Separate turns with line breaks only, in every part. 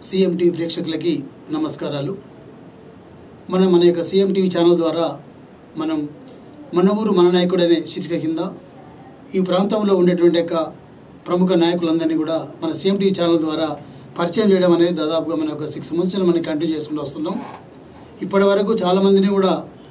CM TV ప్రేక్షకులకి నమస్కారాలు మనం మన యొక్క సీఎం టీవీ ఛానల్ ద్వారా మనం మన ఊరు మన నాయకుడు అనే శీర్షిక కింద ఈ ప్రాంతంలో ఉండేటువంటి యొక్క ప్రముఖ నాయకులందరినీ కూడా మన సీఎం టీవీ ఛానల్ ద్వారా పరిచయం చేయడం అనేది దాదాపుగా మన ఒక సిక్స్ మంత్స్ మనం కంటిన్యూ చేసుకుంటూ వస్తున్నాం ఇప్పటి వరకు చాలామందిని కూడా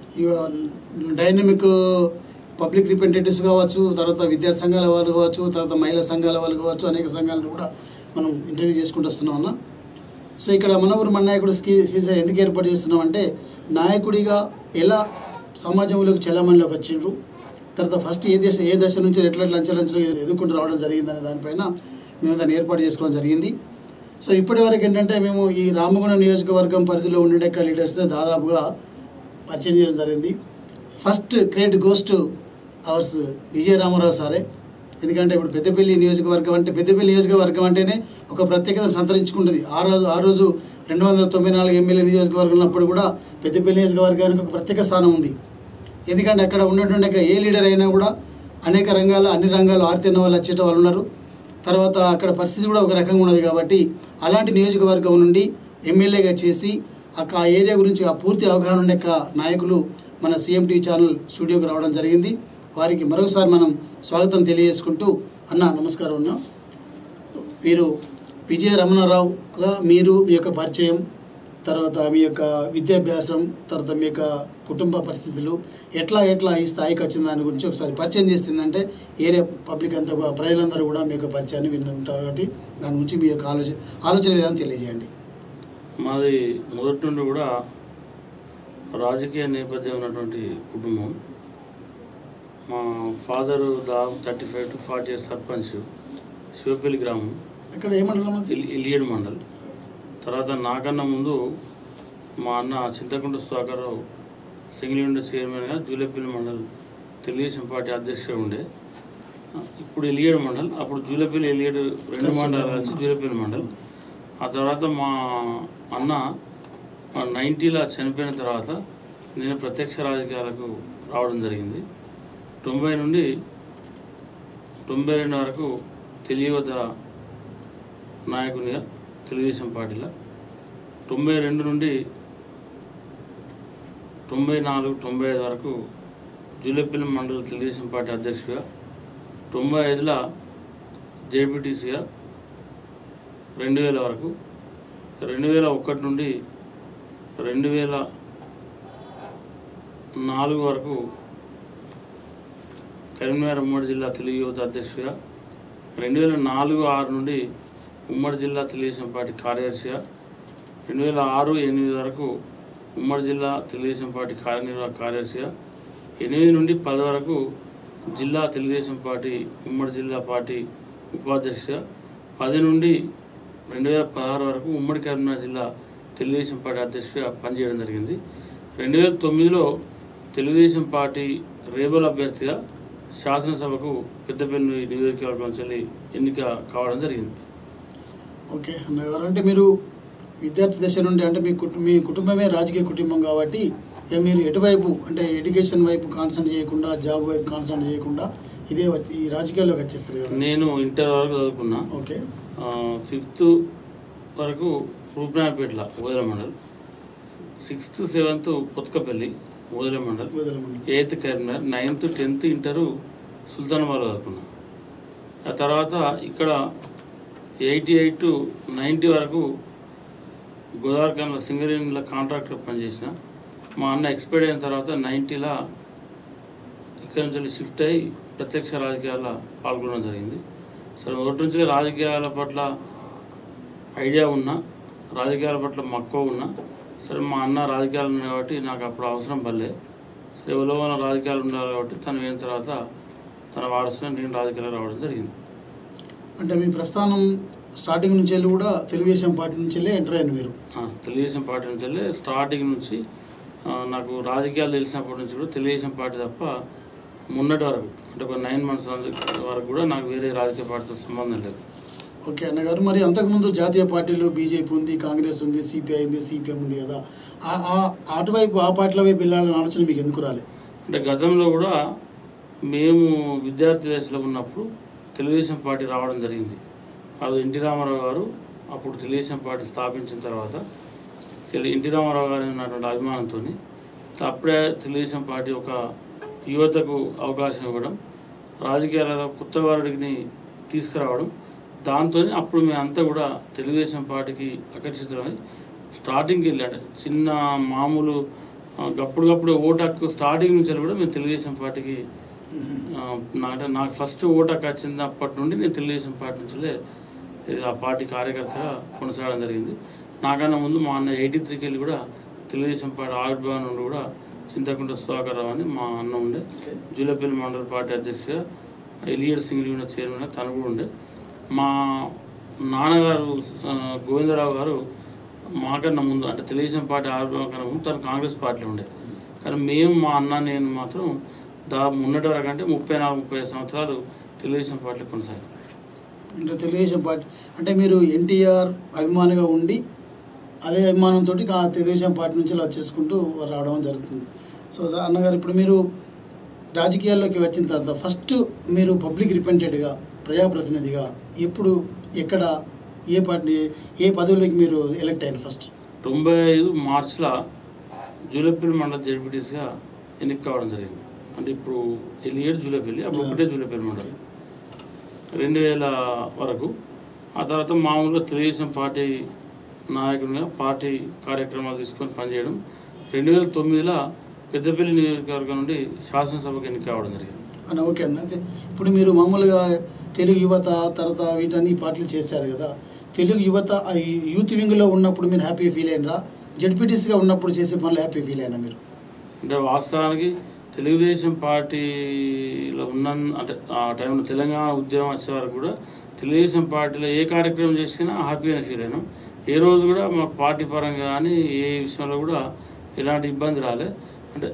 డైనమిక్ పబ్లిక్ రిప్రజెంటేటివ్స్ కావచ్చు తర్వాత విద్యార్థి సంఘాల వాళ్ళు కావచ్చు తర్వాత మహిళా సంఘాల వాళ్ళు కావచ్చు అనేక సంఘాలను కూడా మనం ఇంటర్వ్యూ చేసుకుంటూ వస్తున్నాం అన్న సో ఇక్కడ మన ఊరు మన నాయకుడు స్కీ సీజన్ ఎందుకు ఏర్పాటు చేస్తున్నాం అంటే నాయకుడిగా ఎలా సమాజంలోకి చలామణిలోకి వచ్చిండ్రు తర్వాత ఫస్ట్ ఏ దశ ఏ దశ నుంచి ఎట్లా ఎట్లా అంచెలంచెలు ఎదుర్కొంటూ రావడం జరిగిందనే దానిపైన మేము దాన్ని ఏర్పాటు చేసుకోవడం జరిగింది సో ఇప్పటి వరకు ఏంటంటే మేము ఈ రామగుండం నియోజకవర్గం పరిధిలో ఉండే లీడర్స్ని దాదాపుగా పరిచయం చేయడం జరిగింది first credit goes to ours Vijayaramarao సారే ఎందుకంటే ఇప్పుడు పెద్దపల్లి నియోజకవర్గం అంటే పెద్దపల్లి నియోజకవర్గం అంటేనే ఒక ప్రత్యేకత సంతరించుకుంటుంది ఆ రోజు ఆ రోజు రెండు వందల తొంభై నాలుగు ఎమ్మెల్యే నియోజకవర్గం ఉన్నప్పుడు కూడా పెద్దపల్లి నియోజకవర్గానికి ఒక ప్రత్యేక స్థానం ఉంది ఎందుకంటే అక్కడ ఉన్నటువంటి ఒక ఏ లీడర్ అయినా కూడా అనేక రంగాల అన్ని రంగాలు ఆరితేన వాళ్ళు వచ్చేట వాళ్ళు ఉన్నారు తర్వాత అక్కడ పరిస్థితి కూడా ఒక రకంగా ఉన్నది కాబట్టి అలాంటి నియోజకవర్గం నుండి ఎమ్మెల్యేగా చేసి అక్క ఆ ఏరియా గురించి ఆ పూర్తి అవగాహన ఉండే యొక్క నాయకులు మన సీఎం టీవీ ఛానల్ స్టూడియోకి రావడం జరిగింది వారికి మరొకసారి మనం స్వాగతం తెలియజేసుకుంటూ అన్న నమస్కారం అన్న వీరు విజయ రమణారావుగా మీరు మీ యొక్క పరిచయం తర్వాత మీ యొక్క విద్యాభ్యాసం తర్వాత మీ యొక్క కుటుంబ పరిస్థితులు ఎట్లా ఎట్లా ఈ స్థాయికి వచ్చిన దాని గురించి ఒకసారి పరిచయం చేస్తుందంటే ఏరియా పబ్లిక్ అంతా కూడా ప్రజలందరూ కూడా మీ యొక్క పరిచయాన్ని విని ఉంటారు కాబట్టి దాని గురించి మీ యొక్క ఆలోచన ఆలోచన విధానం తెలియజేయండి
మాది మొదటి నుండి కూడా రాజకీయ నేపథ్యం ఉన్నటువంటి కుటుంబం మా ఫాదరు దాదాపు thirty five to forty years sarpanch Shivapalli గ్రామం
ఇక్కడ ఏమంటారు
ఇల్- ఇలియడ్ మండల్ తర్వాత నాకన్నా ముందు మా అన్న చింతకుంట సుధాకర్రావు సింగిల్ విండో చైర్మన్గా జూలపల్లి మండల్ తెలుగుదేశం పార్టీ అధ్యక్షుడు ఉండే ఇప్పుడు ఎలియడ్ మండల్ అప్పుడు జూలపల్లి ఎలియడ్ రెండు మండలాలు కలిసి జూలపల్లి మండల్ ఆ తర్వాత మా అన్న నైంటీలో చనిపోయిన తర్వాత నేను ప్రత్యక్ష రాజకీయాలకు రావడం జరిగింది తొంభై నుండి తొంభై రెండు వరకు తెలియవత నాయకునిగా తెలుగుదేశం పార్టీలో తొంభై రెండు నుండి తొంభై నాలుగు తొంభై ఐదు వరకు జూలపల్లి మండల తెలుగుదేశం పార్టీ అధ్యక్షుడిగా తొంభై ఐదులో జేపీటీసీగా రెండు వేల వరకు రెండు వేల ఒకటి నుండి రెండు వేల నాలుగు వరకు కరీంనగర్ ఉమ్మడి జిల్లా తెలుగు యువత అధ్యక్షుడిగా రెండు వేల నాలుగు ఆరు నుండి ఉమ్మడి జిల్లా తెలుగుదేశం పార్టీ కార్యదర్శిగా రెండు వేల ఆరు ఎనిమిది వరకు ఉమ్మడి జిల్లా తెలుగుదేశం పార్టీ కార్యనిర్వాహక కార్యదర్శిగా ఎనిమిది నుండి పది వరకు జిల్లా తెలుగుదేశం పార్టీ ఉమ్మడి జిల్లా పార్టీ ఉపాధ్యక్షుడిగా పది నుండి రెండు వేల పదహారు వరకు ఉమ్మడి కరీంనగర్ జిల్లా తెలుగుదేశం పార్టీ అధ్యక్షుడిగా పనిచేయడం జరిగింది రెండు వేల తొమ్మిదిలో తెలుగుదేశం పార్టీ రేబల్ అభ్యర్థిగా శాసనసభకు పెద్దపల్లి నియోజకవర్గం నుంచి ఎన్నిక కావడం జరిగింది
ఓకే అన్నగారు అంటే మీరు విద్యార్థి దశ నుండి అంటే మీ కుటుంబ మీ కుటుంబమే రాజకీయ కుటుంబం కాబట్టి ఇక మీరు ఎటువైపు అంటే ఎడ్యుకేషన్ వైపు కాన్సన్ట్రేట్ చేయకుండా జాబ్ వైపు కాన్సన్ట్రేట్ చేయకుండా ఇదే వచ్చి ఈ రాజకీయాల్లోకి వచ్చేస్తారు కదా
నేను ఇంటర్ వరకు చదువుకున్నా
ఓకే
ఫిఫ్త్ వరకు రూపనాయపేటల ఓదల మండల్ సిక్స్త్ సెవెంత్ పొత్కపల్లి ఓదల మండల్
వదలమండి
eighth Karimnagar ninth tenth inter Sultanabad చదువుకున్నా ఆ తర్వాత ఇక్కడ ఎయిటీ ఎయిట్ టు నైంటీ వరకు గోదావరిఖాన్లో సింగరేణిలో కాంట్రాక్టర్ పనిచేసిన మా అన్న ఎక్స్పైర్డ్ అయిన తర్వాత నైంటీలో ఇక్కడ నుంచి షిఫ్ట్ అయ్యి ప్రత్యక్ష రాజకీయాల్లో పాల్గొనడం జరిగింది సరే మొదటి నుంచి రాజకీయాల పట్ల ఐడియా ఉన్నా రాజకీయాల పట్ల మక్కువ ఉన్నా సరే మా అన్న రాజకీయాలు ఉన్నాయి కాబట్టి నాకు అప్పుడు అవసరం పడలే సరే ఎవరో ఉన్న రాజకీయాలు ఉండాలి కాబట్టి తను అయిన తర్వాత తన వారసుని నేను రాజకీయాలు రావడం జరిగింది
అంటే మీ ప్రస్థానం స్టార్టింగ్ నుంచి వెళ్ళి కూడా తెలుగుదేశం పార్టీ నుంచి వెళ్ళి ఎంటర్ అయ్యాను మీరు
ఆ, తెలుగుదేశం పార్టీ నుంచి వెళ్ళి స్టార్టింగ్ నుంచి ఆ, నాకు రాజకీయాలు తెలిసినప్పటి నుంచి కూడా తెలుగుదేశం పార్టీ తప్ప మొన్నటి వరకు అంటే ఒక నైన్ మంత్స్ వరకు కూడా నాకు వేరే రాజకీయ పార్టీతో సంబంధం లేదు
ఓకే అన్నగారు మరి అంతకుముందు జాతీయ పార్టీలు బీజేపీ ఉంది కాంగ్రెస్ ఉంది సిపిఐ ఉంది సిపిఎం ఉంది కదా ఆ- ఆ- అటువైపు ఆ పార్టీల వైపు వెళ్ళాలనే ఆలోచన మీకు ఎందుకు రాలే
అంటే గతంలో కూడా మేము విద్యార్థి దశలో ఉన్నప్పుడు తెలుగుదేశం పార్టీ రావడం జరిగింది వాళ్ళు ఎన్టీ రామారావు గారు అప్పుడు తెలుగుదేశం పార్టీ స్థాపించిన తర్వాత తెలు ఎన్టీ రామారావు గారి ఉన్నటువంటి అభిమానంతో అప్పుడే తెలుగుదేశం పార్టీ ఒక యువతకు అవకాశం ఇవ్వడం రాజకీయాలలో కొత్త వారిని తీసుకురావడం దాంతో అప్పుడు మేమంతా కూడా తెలుగుదేశం పార్టీకి ఆకర్షితులమై స్టార్టింగ్కి వెళ్ళాడు చిన్న మామూలు ఆ, గప్పుడుగప్పుడు ఓటు హక్కు స్టార్టింగ్ నుంచి కూడా మేము తెలుగుదేశం పార్టీకి ఆ, నా- అంటే నాకు ఫస్ట్ ఓటు హక్కు వచ్చినప్పటి నుండి నేను తెలుగుదేశం పార్టీ నుంచిలే ఇది ఆ పార్టీ కార్యకర్తగా కొనసాగడం జరిగింది నాకన్నా ముందు మా అన్న ఎయిటీ త్రీకి వెళ్ళి కూడా తెలుగుదేశం పార్టీ ఆవిర్భావం నుండి కూడా చింతకుంట సుధాకర్ రావు అని మా అన్న ఉండే జూలపల్లి మండల పార్టీ అధ్యక్షుగా ఎలియర్ సింగిల్ యూనిట్ చైర్మన్ తను కూడా ఉండే మా నాన్నగారు ఆ, గోవిందరావు గారు మాకన్నా ముందు అంటే తెలుగుదేశం పార్టీ ఆవిర్భావం కన్నా ముందు తను కాంగ్రెస్ పార్టీలో ఉండే కానీ మేము మా అన్న నేను మాత్రం దా మొన్నటి వరకు అంటే ముప్పై నాలుగు ముప్పై ఐదు సంవత్సరాలు తెలుగుదేశం పార్టీలో కొనసాగాం
అంటే తెలుగుదేశం పార్టీ అంటే మీరు ఎన్టీఆర్ అభిమానిగా ఉండి అదే అభిమానంతో తెలుగుదేశం పార్టీ నుంచి ఇలా చేసుకుంటూ రావడం జరుగుతుంది సో అన్నగారు ఇప్పుడు మీరు రాజకీయాల్లోకి వచ్చిన తర్వాత ఫస్ట్ మీరు పబ్లిక్ రిప్రజెంటేటివ్గా ప్రజాప్రతినిధిగా ఎప్పుడు ఎక్కడ ఏ పార్టీ ఏ పదవిలోకి మీరు ఎలక్ట్ అయ్యారు ఫస్ట్
తొంభై ఐదు మార్చిలో జూలపల్లి మండల జడ్పీటీస్గా ఎన్నిక కావడం జరిగింది అంటే ఇప్పుడు ఎలియేడు జూలపల్లి అప్పుడు ఒకటే జూలపల్లి మండలం రెండు వేల వరకు ఆ తర్వాత మామూలుగా తెలుగుదేశం పార్టీ నాయకునిగా పార్టీ కార్యక్రమాలు తీసుకొని పనిచేయడం రెండు వేల తొమ్మిదిలో పెద్దపల్లి నియోజకవర్గం నుండి శాసనసభకు ఎన్నిక కావడం జరిగింది
అని ఓకే అన్న అయితే ఇప్పుడు మీరు మామూలుగా తెలుగు యువత తర్వాత వీటన్ని పార్టీలు చేశారు కదా తెలుగు యువత ఆ యూత్ వింగ్లో ఉన్నప్పుడు మీరు హ్యాపీ ఫీల్ అయినరా జడ్పీటీసీగా ఉన్నప్పుడు చేసే పనులు హ్యాపీ ఫీల్ అయినా మీరు
అంటే వాస్తవానికి తెలుగుదేశం పార్టీలో ఉన్న అంటే ఆ టైంలో తెలంగాణ ఉద్యమం వచ్చే వరకు కూడా తెలుగుదేశం పార్టీలో ఏ కార్యక్రమం చేసినా హ్యాపీగా ఫీల్ అయినాం ఏ రోజు కూడా మా పార్టీ పరంగా కానీ ఏ విషయంలో కూడా ఎలాంటి ఇబ్బంది రాలే అంటే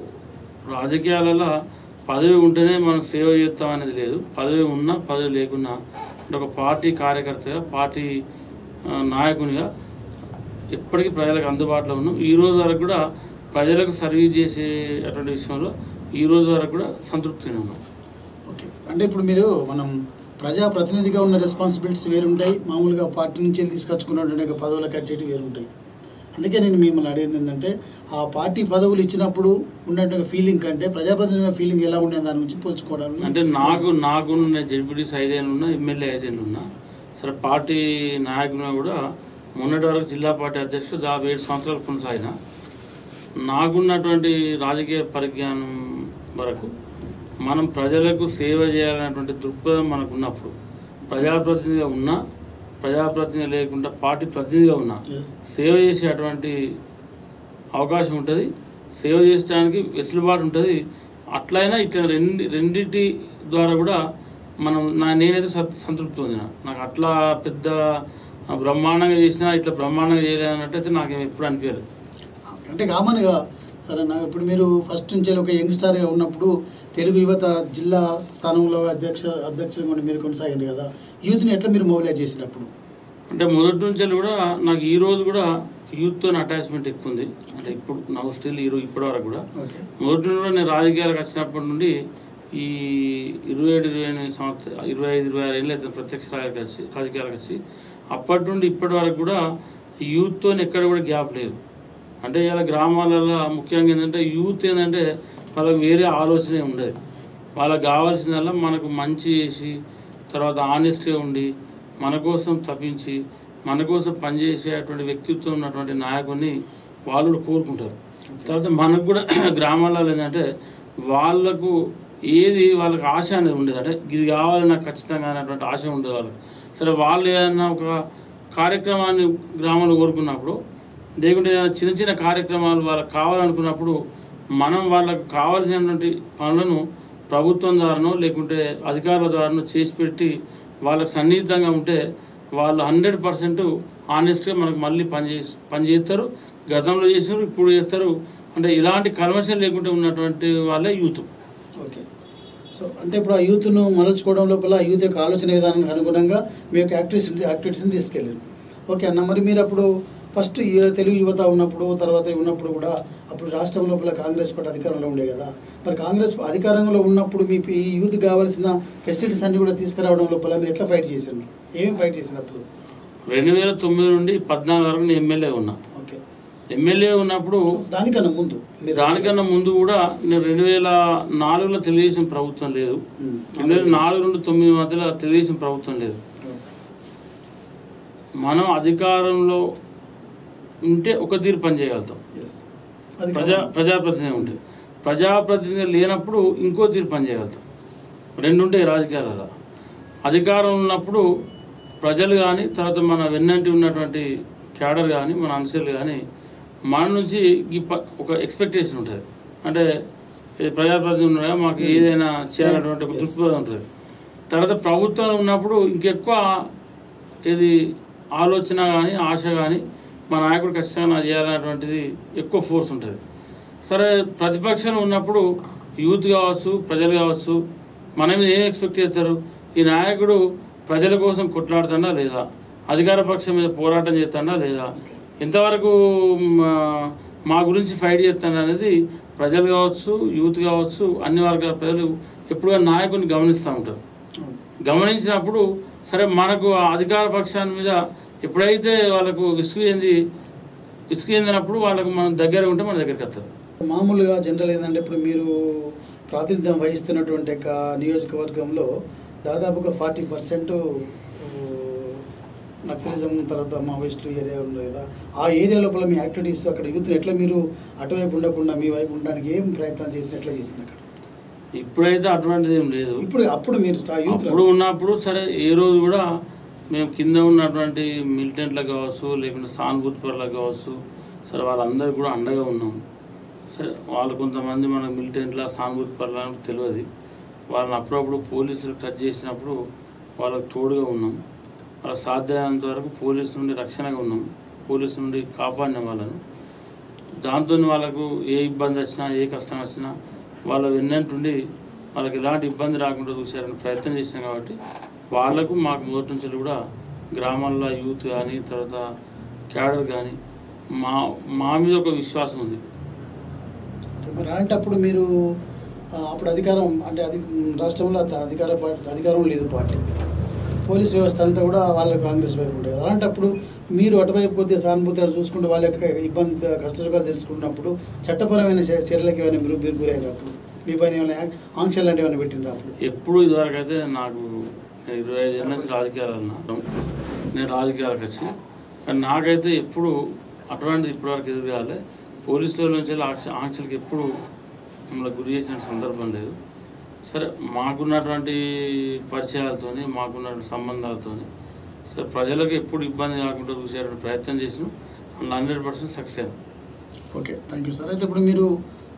రాజకీయాలలో పదవి ఉంటేనే మనం సేవ చేస్తాం అనేది లేదు పదవి ఉన్నా పదవి లేకున్నా అంటే ఒక పార్టీ కార్యకర్తగా పార్టీ ఆ, నాయకునిగా ఎప్పటికీ ప్రజలకు అందుబాటులో ఉన్నాం ఈ రోజు వరకు కూడా ప్రజలకు సర్వీస్ చేసే అటువంటి విషయంలో ఈ రోజు వరకు కూడా సంతృప్తిగా ఉన్నాం
ఓకే అంటే ఇప్పుడు మీరు మనం ప్రజాప్రతినిధిగా ఉన్న రెస్పాన్సిబిలిటీస్ వేరుంటాయి మామూలుగా పార్టీ నుంచి వెళ్ళి తీసుకొచ్చుకున్నటువంటి ఒక పదవులకు వచ్చేటివి వేరుంటాయి అందుకే నేను మిమ్మల్ని అడిగింది ఏంటంటే ఆ పార్టీ పదవులు ఇచ్చినప్పుడు ఉన్నటువంటి ఫీలింగ్ కంటే ప్రజాప్రతినిధి ఫీలింగ్ ఎలా ఉండేది దాని నుంచి పోల్చుకోవడానికి
అంటే నాకు నాకు జడ్పీటీసీ ఐదేళ్ళు ఉన్నా ఎమ్మెల్యే ఐదేళ్ళు ఉన్నా సరే పార్టీ నాయకునిగా కూడా మొన్నటి వరకు జిల్లా పార్టీ అధ్యక్షుడు దాదాపు ఏడు సంవత్సరాలు కొనసాగిన నాకున్నటువంటి రాజకీయ పరిజ్ఞానం వరకు మనం ప్రజలకు సేవ చేయాలనేటువంటి దృక్పథం మనకు ఉన్నప్పుడు ప్రజాప్రతినిధిగా ఉన్నా ప్రజాప్రతినిధి లేకుండా పార్టీ ప్రతినిధిగా ఉన్నా
Yes.
సేవ చేసేటువంటి అవకాశం ఉంటుంది సేవ చేయడానికి వెసులుబాటు ఉంటుంది అట్లయినా ఇట్లా రెండు రెండింటి ద్వారా కూడా మనం నా నేనైతే సత్- సంతృప్తి పొందిన నాకు అట్లా పెద్ద బ్రహ్మాండంగా చేసినా ఇట్లా బ్రహ్మాండంగా చేయలేదు అన్నట్టయితే నాకేం ఎప్పుడు అనిపించలేదు
అంటే కామన్గా సరే నాకు ఇప్పుడు మీరు ఫస్ట్ నుంచి ఒక యంగ్స్టర్గా ఉన్నప్పుడు తెలుగు యువత జిల్లా స్థానంలో అధ్యక్ష అధ్యక్షులుగా ఉండి మీరు కొనసాగింది కదా యూత్ని ఎట్లా మీరు మొబిలైజ్ చేసినప్పుడు
అంటే మొదటి నుంచి కూడా నాకు ఈ రోజు కూడా యూత్తో అటాచ్మెంట్ ఎక్కువ ఉంది అంటే ఇప్పుడు నవ్ స్టిల్ ఈ రోజు ఇప్పటి వరకు కూడా
ఓకే
మొదటి నుండి కూడా నేను రాజకీయాలకు వచ్చినప్పటి నుండి ఈ ఇరవై ఏడు ఇరవై ఎనిమిది సంవత్సరం ఇరవై ఐదు ఇరవై ఆరు ఏళ్ళు అయితే ప్రత్యక్ష రాజకీయాలకు వచ్చి రాజకీయాలకు వచ్చి అప్పటి నుండి ఇప్పటి వరకు కూడా యూత్తో ఎక్కడ కూడా గ్యాప్ లేదు అంటే ఇలా గ్రామాలలో ముఖ్యంగా ఏంటంటే యూత్ ఏంటంటే వాళ్ళకి వేరే ఆలోచనే ఉండదు వాళ్ళకి కావాల్సిందల్లా మనకు మంచి చేసి తర్వాత ఆనెస్ట్గా ఉండి మన కోసం తప్పించి మన కోసం పనిచేసేటువంటి వ్యక్తిత్వం ఉన్నటువంటి నాయకుడిని వాళ్ళు కూడా కోరుకుంటారు తర్వాత మనకు కూడా గ్రామాలలో ఏంటంటే వాళ్ళకు ఏది వాళ్ళకి ఆశ అనేది ఉండేది అంటే ఇది కావాలి నాకు ఖచ్చితంగా అనేటువంటి ఆశ ఉండేది వాళ్ళకి సరే వాళ్ళు ఏదైనా ఒక కార్యక్రమాన్ని గ్రామంలో కోరుకున్నప్పుడు లేకుంటే ఏదైనా చిన్న చిన్న కార్యక్రమాలు వాళ్ళకి కావాలనుకున్నప్పుడు మనం వాళ్ళకు కావాల్సినటువంటి పనులను ప్రభుత్వం ద్వారానో లేకుంటే అధికారుల ద్వారానో చేసి పెట్టి వాళ్ళకి సన్నిహితంగా ఉంటే వాళ్ళు హండ్రెడ్ పర్సెంట్ ఆనెస్ట్గా మనకు మళ్ళీ పని చేసి పని చేస్తారు గతంలో చేసినారు ఇప్పుడు చేస్తారు అంటే ఇలాంటి కల్మషం లేకుండా ఉన్నటువంటి వాళ్ళే యూత్
ఓకే సో అంటే ఇప్పుడు ఆ యూత్ను మరల్చుకోవడం లోపల ఆ యూత్ యొక్క ఆలోచన విధానానికి అనుగుణంగా మీ యొక్క యాక్టివిటీస్ యాక్టివిటీస్ని తీసుకెళ్ళారు ఓకే అన్న మరి మీరు అప్పుడు ఫస్ట్ యు- తెలుగు యువత ఉన్నప్పుడు తర్వాత ఉన్నప్పుడు కూడా అప్పుడు రాష్ట్రం లోపల కాంగ్రెస్ పార్టీ అధికారంలో ఉండే కదా మరి కాంగ్రెస్ అధికారంలో ఉన్నప్పుడు మీ ఈ యూత్ కావాల్సిన ఫెసిలిటీస్ అన్ని కూడా తీసుకురావడం లోపల మీరు ఎట్లా ఫైట్ చేశారు ఏమేమి ఫైట్ చేసినప్పుడు
రెండు వేల తొమ్మిది నుండి పద్నాలుగు వరకు నేను ఎమ్మెల్యే ఉన్నా
ఓకే
ఎమ్మెల్యే ఉన్నప్పుడు
దానికన్నా ముందు మీరు
దానికన్నా ముందు కూడా నేను రెండు వేల నాలుగులో తెలుగుదేశం ప్రభుత్వం లేదు
ఉమ్,
రెండు వేల నాలుగు నుండి తొమ్మిది మధ్యలో తెలుగుదేశం ప్రభుత్వం లేదు మనం అధికారంలో ఉంటే ఒక తీరు పని చేయగలుగుతాం
ఎస్ అది
ప్రజా ప్రజాప్రతినిధి ఉంటుంది ప్రజాప్రతినిధి లేనప్పుడు ఇంకో తీరు పని చేయగలుగుతాం రెండు ఉంటాయి రాజకీయాలలో అధికారం ఉన్నప్పుడు ప్రజలు కానీ తర్వాత మన వెన్నంటి ఉన్నటువంటి క్యాడర్ కానీ మన అనుచరులు కానీ మన నుంచి ఈ ప- ఒక ఎక్స్పెక్టేషన్ ఉంటుంది అంటే ఈ ప్రజాప్రతినిధి ఉన్నాయా మాకు ఏదైనా చేయాలన్నటువంటి ఒక దృక్పథం ఉంటుంది తర్వాత ప్రభుత్వం ఉన్నప్పుడు ఇంకెక్కువ ఇది ఆలోచన కానీ ఆశ కానీ మా నాయకుడు ఖచ్చితంగా నాకు చేయాలన్నటువంటిది ఎక్కువ ఫోర్స్ ఉంటుంది సరే ప్రతిపక్షంలో ఉన్నప్పుడు యూత్ కావచ్చు ప్రజలు కావచ్చు మన మీద ఏం ఎక్స్పెక్ట్ చేస్తారు ఈ నాయకుడు ప్రజల కోసం కొట్లాడుతుందా లేదా అధికార పక్షం మీద పోరాటం చేస్తుందా లేదా ఎంతవరకు మా మా గురించి ఫైట్ చేస్తాడు అనేది ప్రజలు కావచ్చు యూత్ కావచ్చు అన్ని వర్గాల ప్రజలు ఎప్పుడుగా నాయకుడిని గమనిస్తూ ఉంటారు
అవును.
గమనించినప్పుడు సరే మనకు ఆ అధికార పక్షాన్ని మీద ఎప్పుడైతే వాళ్ళకు విసుగు చెంది విసుగు చెందినప్పుడు వాళ్ళకు మనం దగ్గర ఉంటే మన దగ్గరికి వస్తారు
మామూలుగా జనరల్ ఏంటంటే ఇప్పుడు మీరు ప్రాతినిధ్యం వహిస్తున్నటువంటి యొక్క నియోజకవర్గంలో దాదాపుగా ఫార్టీ పర్సెంట్ నక్సలిజం తర్వాత మావోయిస్టులు ఏరియా ఉంది కదా ఆ ఏరియా లోపల మీ యాక్టివిటీస్ అక్కడ యూత్ని ఎట్లా మీరు అటువైపు ఉండకుండా మీ వైపు ఉండడానికి ఏం ప్రయత్నాలు చేసిన ఎట్లా చేసిన అక్కడ
ఇప్పుడైతే అటువంటిది ఏం లేదు
ఇప్పుడు అప్పుడు మీరు స్టా యూత్
అప్పుడు ఉన్నప్పుడు సరే ఏ రోజు కూడా మేము కింద ఉన్నటువంటి మిలిటెంట్లకు కావచ్చు లేకుంటే సానుభూతి పరులకు కావచ్చు సరే వాళ్ళందరూ కూడా అండగా ఉన్నాం సరే వాళ్ళు కొంతమంది మనకు మిలిటెంట్ల సానుభూతి పరులకు తెలియదు వాళ్ళని అప్పుడప్పుడు పోలీసులు టచ్ చేసినప్పుడు వాళ్ళకు తోడుగా ఉన్నాం వాళ్ళ సాధ్యమైనంత వరకు పోలీసు నుండి రక్షణగా ఉన్నాం పోలీసు నుండి కాపాడిన వాళ్ళను దాంతో వాళ్ళకు ఏ ఇబ్బంది వచ్చినా ఏ కష్టం వచ్చినా వాళ్ళ వెన్నంటుండి వాళ్ళకి ఎలాంటి ఇబ్బంది రాకుండా చూసారని ప్రయత్నం చేసినాం కాబట్టి వాళ్ళకు మాకు మొదటి నుంచి కూడా గ్రామాల్లో యూత్ కానీ తర్వాత క్యాడర్ కానీ మా మా మీద ఒక విశ్వాసం ఉంది
ఓకే, మరి అలాంటప్పుడు మీరు ఆ, అప్పుడు అధికారం అంటే అది మ్, రాష్ట్రంలో అత- అధికార పార్టీ అధికారం లేదు పార్టీ పోలీస్ వ్యవస్థ అంతా కూడా వాళ్ళ కాంగ్రెస్ వైపు ఉండేది అలాంటప్పుడు మీరు అటువైపు పోతే సానుభూతి అని చూసుకుంటూ వాళ్ళ యొక్క ఇబ్బంది కష్టసుఖాలు తెలుసుకున్నప్పుడు చట్టపరమైన చే- చర్యలకు ఏమైనా మీరు మీరు గురైనప్పుడు మీ పైన ఏమైనా ఆంక్షలు లాంటివి ఏమైనా పెట్టినరా అప్పుడు
ఎప్పుడు ఇదివరకు అయితే నాకు నేను ఇరవై ఐదు ఏళ్ళ నుంచి రాజకీయాలు ఉన్నాను నేను రాజకీయాలకు వచ్చి కానీ నాకైతే ఎప్పుడు అటువంటిది ఇప్పటివరకు ఎదురు కాలే పోలీసుల నుంచి వెళ్ళి ఆంక్ష ఆంక్షలకు ఎప్పుడు మమ్మల్ని గురి చేసిన సందర్భం లేదు సరే మాకున్నటువంటి పరిచయాలతోని మాకున్నటువంటి సంబంధాలతోని సరే ప్రజలకు ఎప్పుడు ఇబ్బంది కాకుండా చూసేటువంటి ప్రయత్నం చేసినాం అందులో హండ్రెడ్ పర్సెంట్ సక్సెస్ అయ్యాం
ఓకే థ్యాంక్ యూ సార్ అయితే ఇప్పుడు మీరు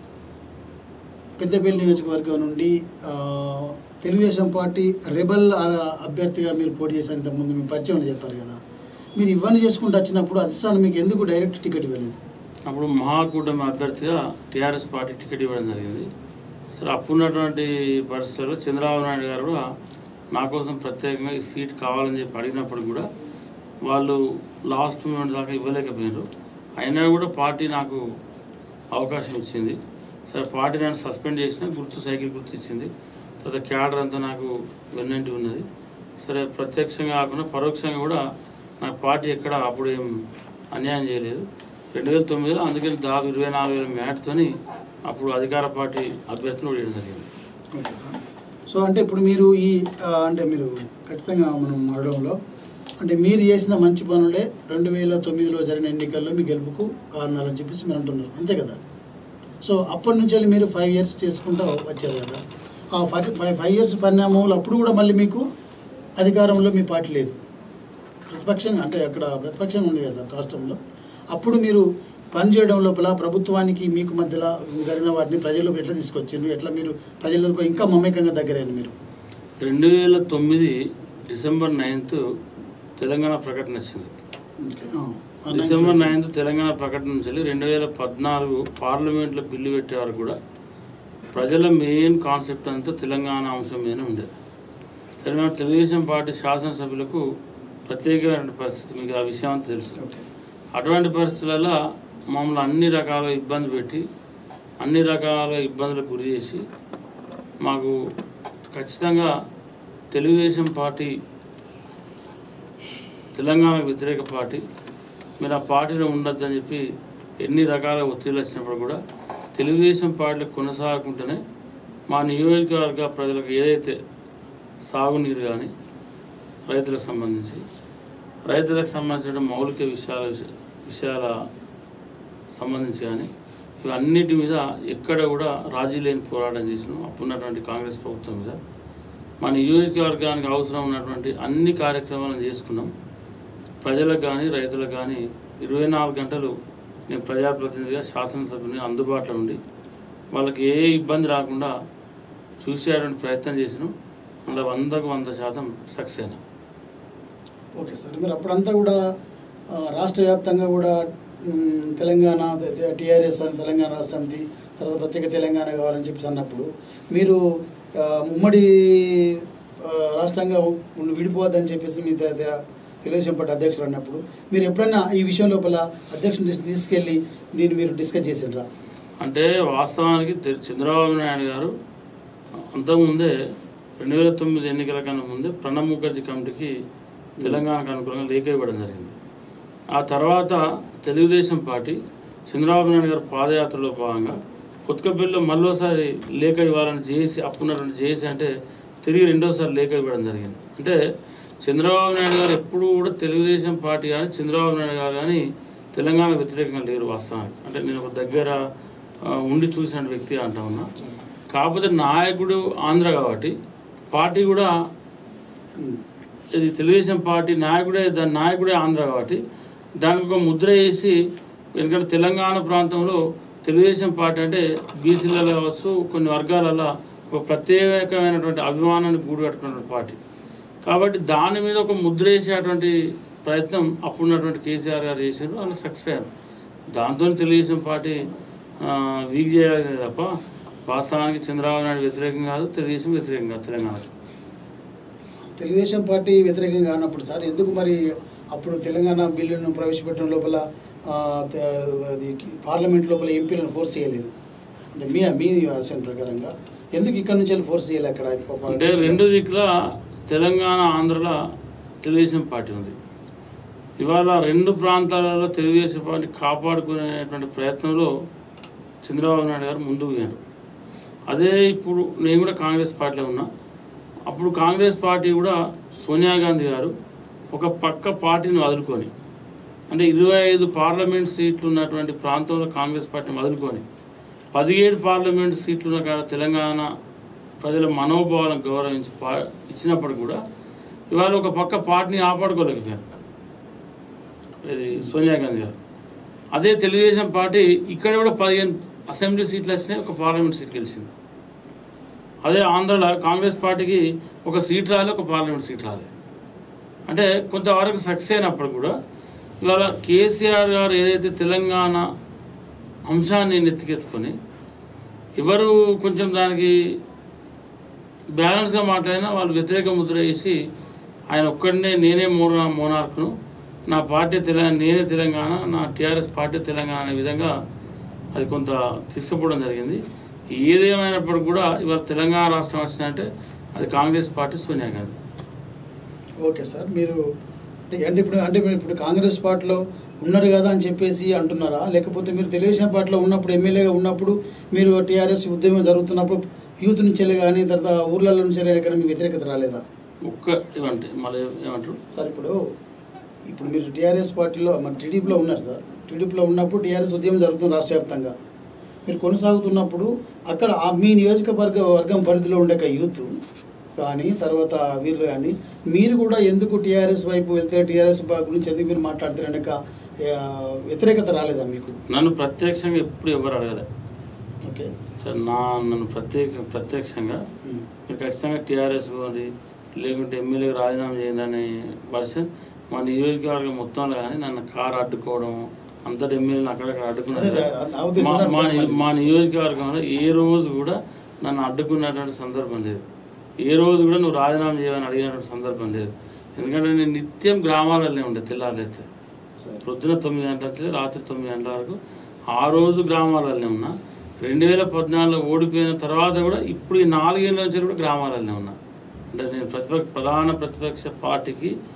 పెద్దపల్లి నియోజకవర్గం నుండి ఆ, తెలుగుదేశం పార్టీ రెబల్ ఆ- అభ్యర్థిగా మీరు పోటీ చేసిన ఇంతకుముందు మీ పరిచయం అని చెప్పారు కదా మీరు ఇవన్నీ చేసుకుంటూ వచ్చినప్పుడు అధిష్టానం మీకు ఎందుకు డైరెక్ట్ టికెట్ ఇవ్వలేదు
అప్పుడు మహాకూటమి అభ్యర్థిగా టీఆర్ఎస్ పార్టీ టికెట్ ఇవ్వడం జరిగింది సరే అప్పుడున్నటువంటి పరిస్థితుల్లో చంద్రబాబు నాయుడు గారు కూడా నా కోసం ప్రత్యేకంగా ఈ సీట్ కావాలని చెప్పి అడిగినప్పుడు కూడా వాళ్ళు లాస్ట్ మూమెంట్ దాకా ఇవ్వలేకపోయారు అయినా కూడా పార్టీ నాకు అవకాశం ఇచ్చింది సరే పార్టీ నన్ను సస్పెండ్ చేసిన గుర్తు సైకిల్ గుర్తు ఇచ్చింది తర్వాత క్యాడర్ అంతా నాకు వెన్నంటి ఉన్నది సరే ప్రత్యక్షంగా కాకుండా పరోక్షంగా కూడా నాకు పార్టీ ఎక్కడ అప్పుడు ఏం అన్యాయం చేయలేదు రెండు వేల తొమ్మిదిలో అందుకని దాదాపు ఇరవై నాలుగు వేల మ్యాట్తోని అప్పుడు అధికార పార్టీ అభ్యర్థులు ఓడియడం జరిగింది
ఓకే సార్ సో అంటే ఇప్పుడు మీరు ఈ ఆ, అంటే మీరు ఖచ్చితంగా మనం అడగడంలో అంటే మీరు చేసిన మంచి పనులే రెండు వేల తొమ్మిదిలో జరిగిన ఎన్నికల్లో మీ గెలుపుకు కారణాలని చెప్పేసి మీరు అంటున్నారు అంతే కదా సో అప్పటి నుంచి వెళ్ళి మీరు ఫైవ్ ఇయర్స్ చేసుకుంటూ వచ్చారు కదా ఆ ఫైవ్ ఫైవ్ ఫైవ్ ఇయర్స్ పరిణామంలో అప్పుడు కూడా మళ్ళీ మీకు అధికారంలో మీ పార్టీ లేదు ప్రతిపక్షంగా అంటే అక్కడ ప్రతిపక్షంగా ఉంది కదా సార్ రాష్ట్రంలో అప్పుడు మీరు పనిచేయడం లోపల ప్రభుత్వానికి మీకు మధ్యలో జరిగిన వాటిని ప్రజల్లోకి ఎట్లా తీసుకొచ్చిండ్రు ఎట్లా మీరు ప్రజలతో ఇంకా మమేకంగా దగ్గరైన మీరు
రెండు వేల తొమ్మిది డిసెంబర్ నైన్త్ తెలంగాణ ప్రకటన వచ్చింది
ఓకే. ఆ. ఆ
డిసెంబర్
ninth
నైన్త్ తెలంగాణ ప్రకటన నుంచి వెళ్ళి రెండు వేల పద్నాలుగు పార్లమెంట్లో బిల్లు పెట్టే వరకు కూడా ప్రజల మెయిన్ కాన్సెప్ట్ అంతా తెలంగాణ అంశం మీద ఉండేది సరే మేము తెలుగుదేశం పార్టీ శాసనసభ్యులకు ప్రత్యేకమైన పరిస్థితి మీకు ఆ విషయం అంతా తెలుసు
ఓకే
అటువంటి పరిస్థితులలో మమ్మల్ని అన్ని రకాల ఇబ్బంది పెట్టి అన్ని రకాల ఇబ్బందులకు గురి చేసి మాకు ఖచ్చితంగా తెలుగుదేశం పార్టీ తెలంగాణకు వ్యతిరేక పార్టీ మీరు ఆ పార్టీలో ఉండొద్దని చెప్పి ఎన్ని రకాల ఒత్తిళ్ళు వచ్చినప్పుడు కూడా తెలుగుదేశం పార్టీలో కొనసాగుకుంటేనే మా నియోజకవర్గ ప్రజలకు ఏదైతే సాగునీరు కానీ రైతులకు సంబంధించి రైతులకు సంబంధించిన మౌలిక విషయాల విషయాల సంబంధించి కానీ ఇవన్నిటి మీద ఎక్కడ కూడా రాజీ లేని పోరాటం చేసినాం అప్పుడున్నటువంటి కాంగ్రెస్ ప్రభుత్వం మీద మా నియోజకవర్గానికి అవసరం ఉన్నటువంటి అన్ని కార్యక్రమాలను చేసుకున్నాం ప్రజలకు కానీ రైతులకు కానీ ఇరవై నాలుగు గంటలు నేను ప్రజాప్రతినిధిగా శాసనసభ్యుని అందుబాటులో ఉండి వాళ్ళకి ఏ ఇబ్బంది రాకుండా చూసేటువంటి ప్రయత్నం చేసినాం అందులో వందకు వంద శాతం సక్సెస్ అయినా
ఓకే సార్ మీరు అప్పుడంతా కూడా ఆ, రాష్ట్ర వ్యాప్తంగా కూడా మ్, తెలంగాణ టీఆర్ఎస్ అని తెలంగాణ రాష్ట్ర సమితి తర్వాత ప్రత్యేక తెలంగాణ కావాలని చెప్పేసి అన్నప్పుడు మీరు ఆ, ఉమ్మడి ఆ, రాష్ట్రంగా ఉండి విడిపోవద్దని చెప్పేసి మీ ద- ద- తెలుగుదేశం పార్టీ అధ్యక్షులు అన్నప్పుడు మీరు ఎప్పుడైనా ఈ విషయం లోపల అధ్యక్షుని తీసు- తీసుకెళ్ళి దీన్ని మీరు డిస్కస్ చేసిండ్రా
అంటే వాస్తవానికి తె- చంద్రబాబు నాయుడు గారు అంతకుముందే రెండు వేల తొమ్మిది ఎన్నికల కన్నా ముందే ప్రణబ్ ముఖర్జీ కమిటీకి తెలంగాణకు అనుకూలంగా లేఖ ఇవ్వడం జరిగింది ఆ తర్వాత తెలుగుదేశం పార్టీ చంద్రబాబు నాయుడు గారి పాదయాత్రలో భాగంగా కొత్తకపల్లిలో మళ్ళోసారి లేఖ ఇవ్వాలని చేసి అప్పున్నటువంటి చేసి అంటే తిరిగి రెండోసారి లేఖ ఇవ్వడం జరిగింది అంటే చంద్రబాబు నాయుడు గారు ఎప్పుడూ కూడా తెలుగుదేశం పార్టీ కానీ చంద్రబాబు నాయుడు గారు కానీ తెలంగాణ వ్యతిరేకంగా లేరు వాస్తవానికి అంటే నేను ఒక దగ్గర ఆ, ఉండి చూసిన వ్యక్తి అంటా ఉన్నా కాకపోతే నాయకుడు ఆంధ్ర కాబట్టి పార్టీ కూడా
మ్,
ఇది తెలుగుదేశం పార్టీ నాయకుడే దాని నాయకుడే ఆంధ్ర కాబట్టి దానికి ఒక ముద్ర వేసి ఎందుకంటే తెలంగాణ ప్రాంతంలో తెలుగుదేశం పార్టీ అంటే బీసీలలో కావచ్చు కొన్ని వర్గాలలో ఒక ప్రత్యేకమైనటువంటి అభిమానాన్ని గూడు కట్టుకున్నటువంటి పార్టీ కాబట్టి దాని మీద ఒక ముద్ర వేసేటువంటి ప్రయత్నం అప్పుడున్నటువంటి కేసీఆర్ గారు చేసారు వాళ్ళు సక్సెస్ అయ్యారు దాంతో తెలుగుదేశం పార్టీ ఆ, వీక్ చేయాలి తప్ప వాస్తవానికి చంద్రబాబు నాయుడు వ్యతిరేకం కాదు తెలుగుదేశం వ్యతిరేకం కాదు తెలంగాణకు
తెలుగుదేశం పార్టీ వ్యతిరేకంగా అన్నప్పుడు సార్ ఎందుకు మరి అప్పుడు తెలంగాణ బిల్లును ప్రవేశపెట్టడం లోపల ఆ, త- అది పార్లమెంట్ లోపల ఎంపీలను ఫోర్స్ చేయలేదు అంటే మీ మీ వర్షన్ ప్రకారంగా ఎందుకు ఇక్కడ నుంచి వెళ్ళి ఫోర్స్ చేయాలి అక్కడ
అంటే రెండు దిక్కుల తెలంగాణ ఆంధ్రలో తెలుగుదేశం పార్టీ ఉంది ఇవాళ రెండు ప్రాంతాలలో తెలుగుదేశం పార్టీ కాపాడుకునేటువంటి ప్రయత్నంలో చంద్రబాబు నాయుడు గారు ముందుకు పోయారు అదే ఇప్పుడు నేను కూడా కాంగ్రెస్ పార్టీలో ఉన్నా అప్పుడు కాంగ్రెస్ పార్టీ కూడా సోనియా గాంధీ గారు ఒక పక్క పార్టీని వదులుకొని అంటే ఇరవై ఐదు పార్లమెంట్ సీట్లు ఉన్నటువంటి ప్రాంతంలో కాంగ్రెస్ పార్టీని వదులుకొని పదిహేడు పార్లమెంట్ సీట్లు ఉన్న కాడ తెలంగాణ ప్రజల మనోభావాలను గౌరవించి పా ఇచ్చినప్పుడు కూడా ఇవాళ ఒక పక్క పార్టీని ఆపాడుకోలేకపోయారు ఇది సోనియా గాంధీ గారు అదే తెలుగుదేశం పార్టీ ఇక్కడ కూడా పదిహేను అసెంబ్లీ సీట్లు వచ్చినాయి ఒక పార్లమెంట్ సీట్ గెలిచింది అదే ఆంధ్రలో కాంగ్రెస్ పార్టీకి ఒక సీట్ రాలే ఒక పార్లమెంట్ సీట్ రాలే అంటే కొంతవరకు సక్సెస్ అయినప్పుడు కూడా ఇవాళ కేసీఆర్ గారు ఏదైతే తెలంగాణ అంశాన్ని నెత్తికెత్తుకొని ఎవరు కొంచెం దానికి బ్యాలెన్స్గా మాట్లాడినా వాళ్ళు వ్యతిరేక ముద్ర వేసి ఆయన ఒక్కడనే నేనే మోనా మోనార్క్ను నా పార్టీ తెలంగాణ నేనే తెలంగాణ నా టీఆర్ఎస్ పార్టీ తెలంగాణ అనే విధంగా అది కొంత తీసుకుపోవడం జరిగింది ఏదేమైనప్పటికీ కూడా ఇవాళ తెలంగాణ రాష్ట్రం వచ్చిందంటే అది Congress party Sonia Gandhi
okay sir మీరు అంటే అంటే ఇప్పుడు అంటే మీరు ఇప్పుడు కాంగ్రెస్ పార్టీలో ఉన్నారు కదా అని చెప్పేసి అంటున్నారా లేకపోతే మీరు తెలుగుదేశం పార్టీలో ఉన్నప్పుడు ఎమ్మెల్యేగా ఉన్నప్పుడు మీరు టీఆర్ఎస్ ఉద్యమం జరుగుతున్నప్పుడు యూత్ నుంచి వెళ్ళి కానీ తర్వాత ఊర్లలో నుంచి వెళ్ళి ఎక్కడ మీ వ్యతిరేకత రాలేదా
ఒక్క ఏమంటే మళ్ళీ ఏమంటారు
సార్ ఇప్పుడు ఇప్పుడు మీరు టీఆర్ఎస్ పార్టీలో మన టీడీపీలో ఉన్నారు సార్ టీడీపీలో ఉన్నప్పుడు టీఆర్ఎస్ ఉద్యమం జరుగుతుంది రాష్ట్ర వ్యాప్తంగా మీరు కొనసాగుతున్నప్పుడు అక్కడ ఆ మీ నియోజకవర్గ వర్గం పరిధిలో ఉండే ఒక యూత్ కానీ తర్వాత వీళ్ళు కానీ మీరు కూడా ఎందుకు టీఆర్ఎస్ వైపు వెళ్తే టీఆర్ఎస్ గురించి ఎందుకు మీరు మాట్లాడతారనే ఒక, ఆ, వ్యతిరేకత రాలేదా మీకు
నన్ను ప్రత్యక్షంగా ఎప్పుడు ఎవరు అడగలే
ఓకే
సార్ నా నన్ను ప్రత్యేక ప్రత్యక్షంగా
ఉమ్.
మీరు ఖచ్చితంగా టీఆర్ఎస్ పోండి లేకుంటే ఎమ్మెల్యేకి రాజీనామా చేయండి అనే వర్షన్ మా నియోజకవర్గం మొత్తంలో కానీ నన్ను కారు అడ్డుకోవడం అంతటి ఎమ్మెల్యేని అక్కడక్కడ
అదే
అడ్డుకున్నారు
అదే, నా ఉద్దేశం
మా- మా
అర్థమైంది.
మా నియోజకవర్గంలో ఏ రోజు కూడా నన్ను అడ్డుకున్నటువంటి సందర్భం లేదు ఏ రోజు కూడా నువ్వు రాజీనామా చేయమని అడిగినటువంటి సందర్భం లేదు ఎందుకంటే నేను నిత్యం గ్రామాలలోనే ఉండే తెల్లారులైతే
సరే
పొద్దున తొమ్మిది గంటల నుంచి రాత్రి తొమ్మిది గంటల వరకు ఆ రోజు గ్రామాలలోనే ఉన్నా రెండు వేల పద్నాలుగులో ఓడిపోయిన తర్వాత కూడా ఇప్పుడు ఈ నాలుగేళ్ళ నుంచి కూడా గ్రామాలలోనే ఉన్నా అంటే నేను ప్రతిపక్ష ప్రధాన ప్రతిపక్ష పార్టీకి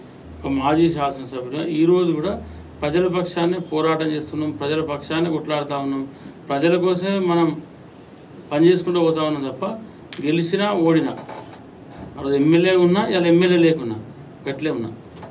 ఒక మాజీ శాసనసభ్యుడు ఈరోజు కూడా ప్రజల పక్షాన్ని పోరాటం చేస్తున్నాం ప్రజల పక్షాన్ని కొట్లాడుతూ ఉన్నాం ప్రజల కోసమే మనం పనిచేసుకుంటూ పోతా ఉన్నాం తప్ప గెలిచినా ఓడినా అది ఎమ్మెల్యే ఉన్నా ఇలా ఎమ్మెల్యే లేకున్నా గట్లే ఉన్నా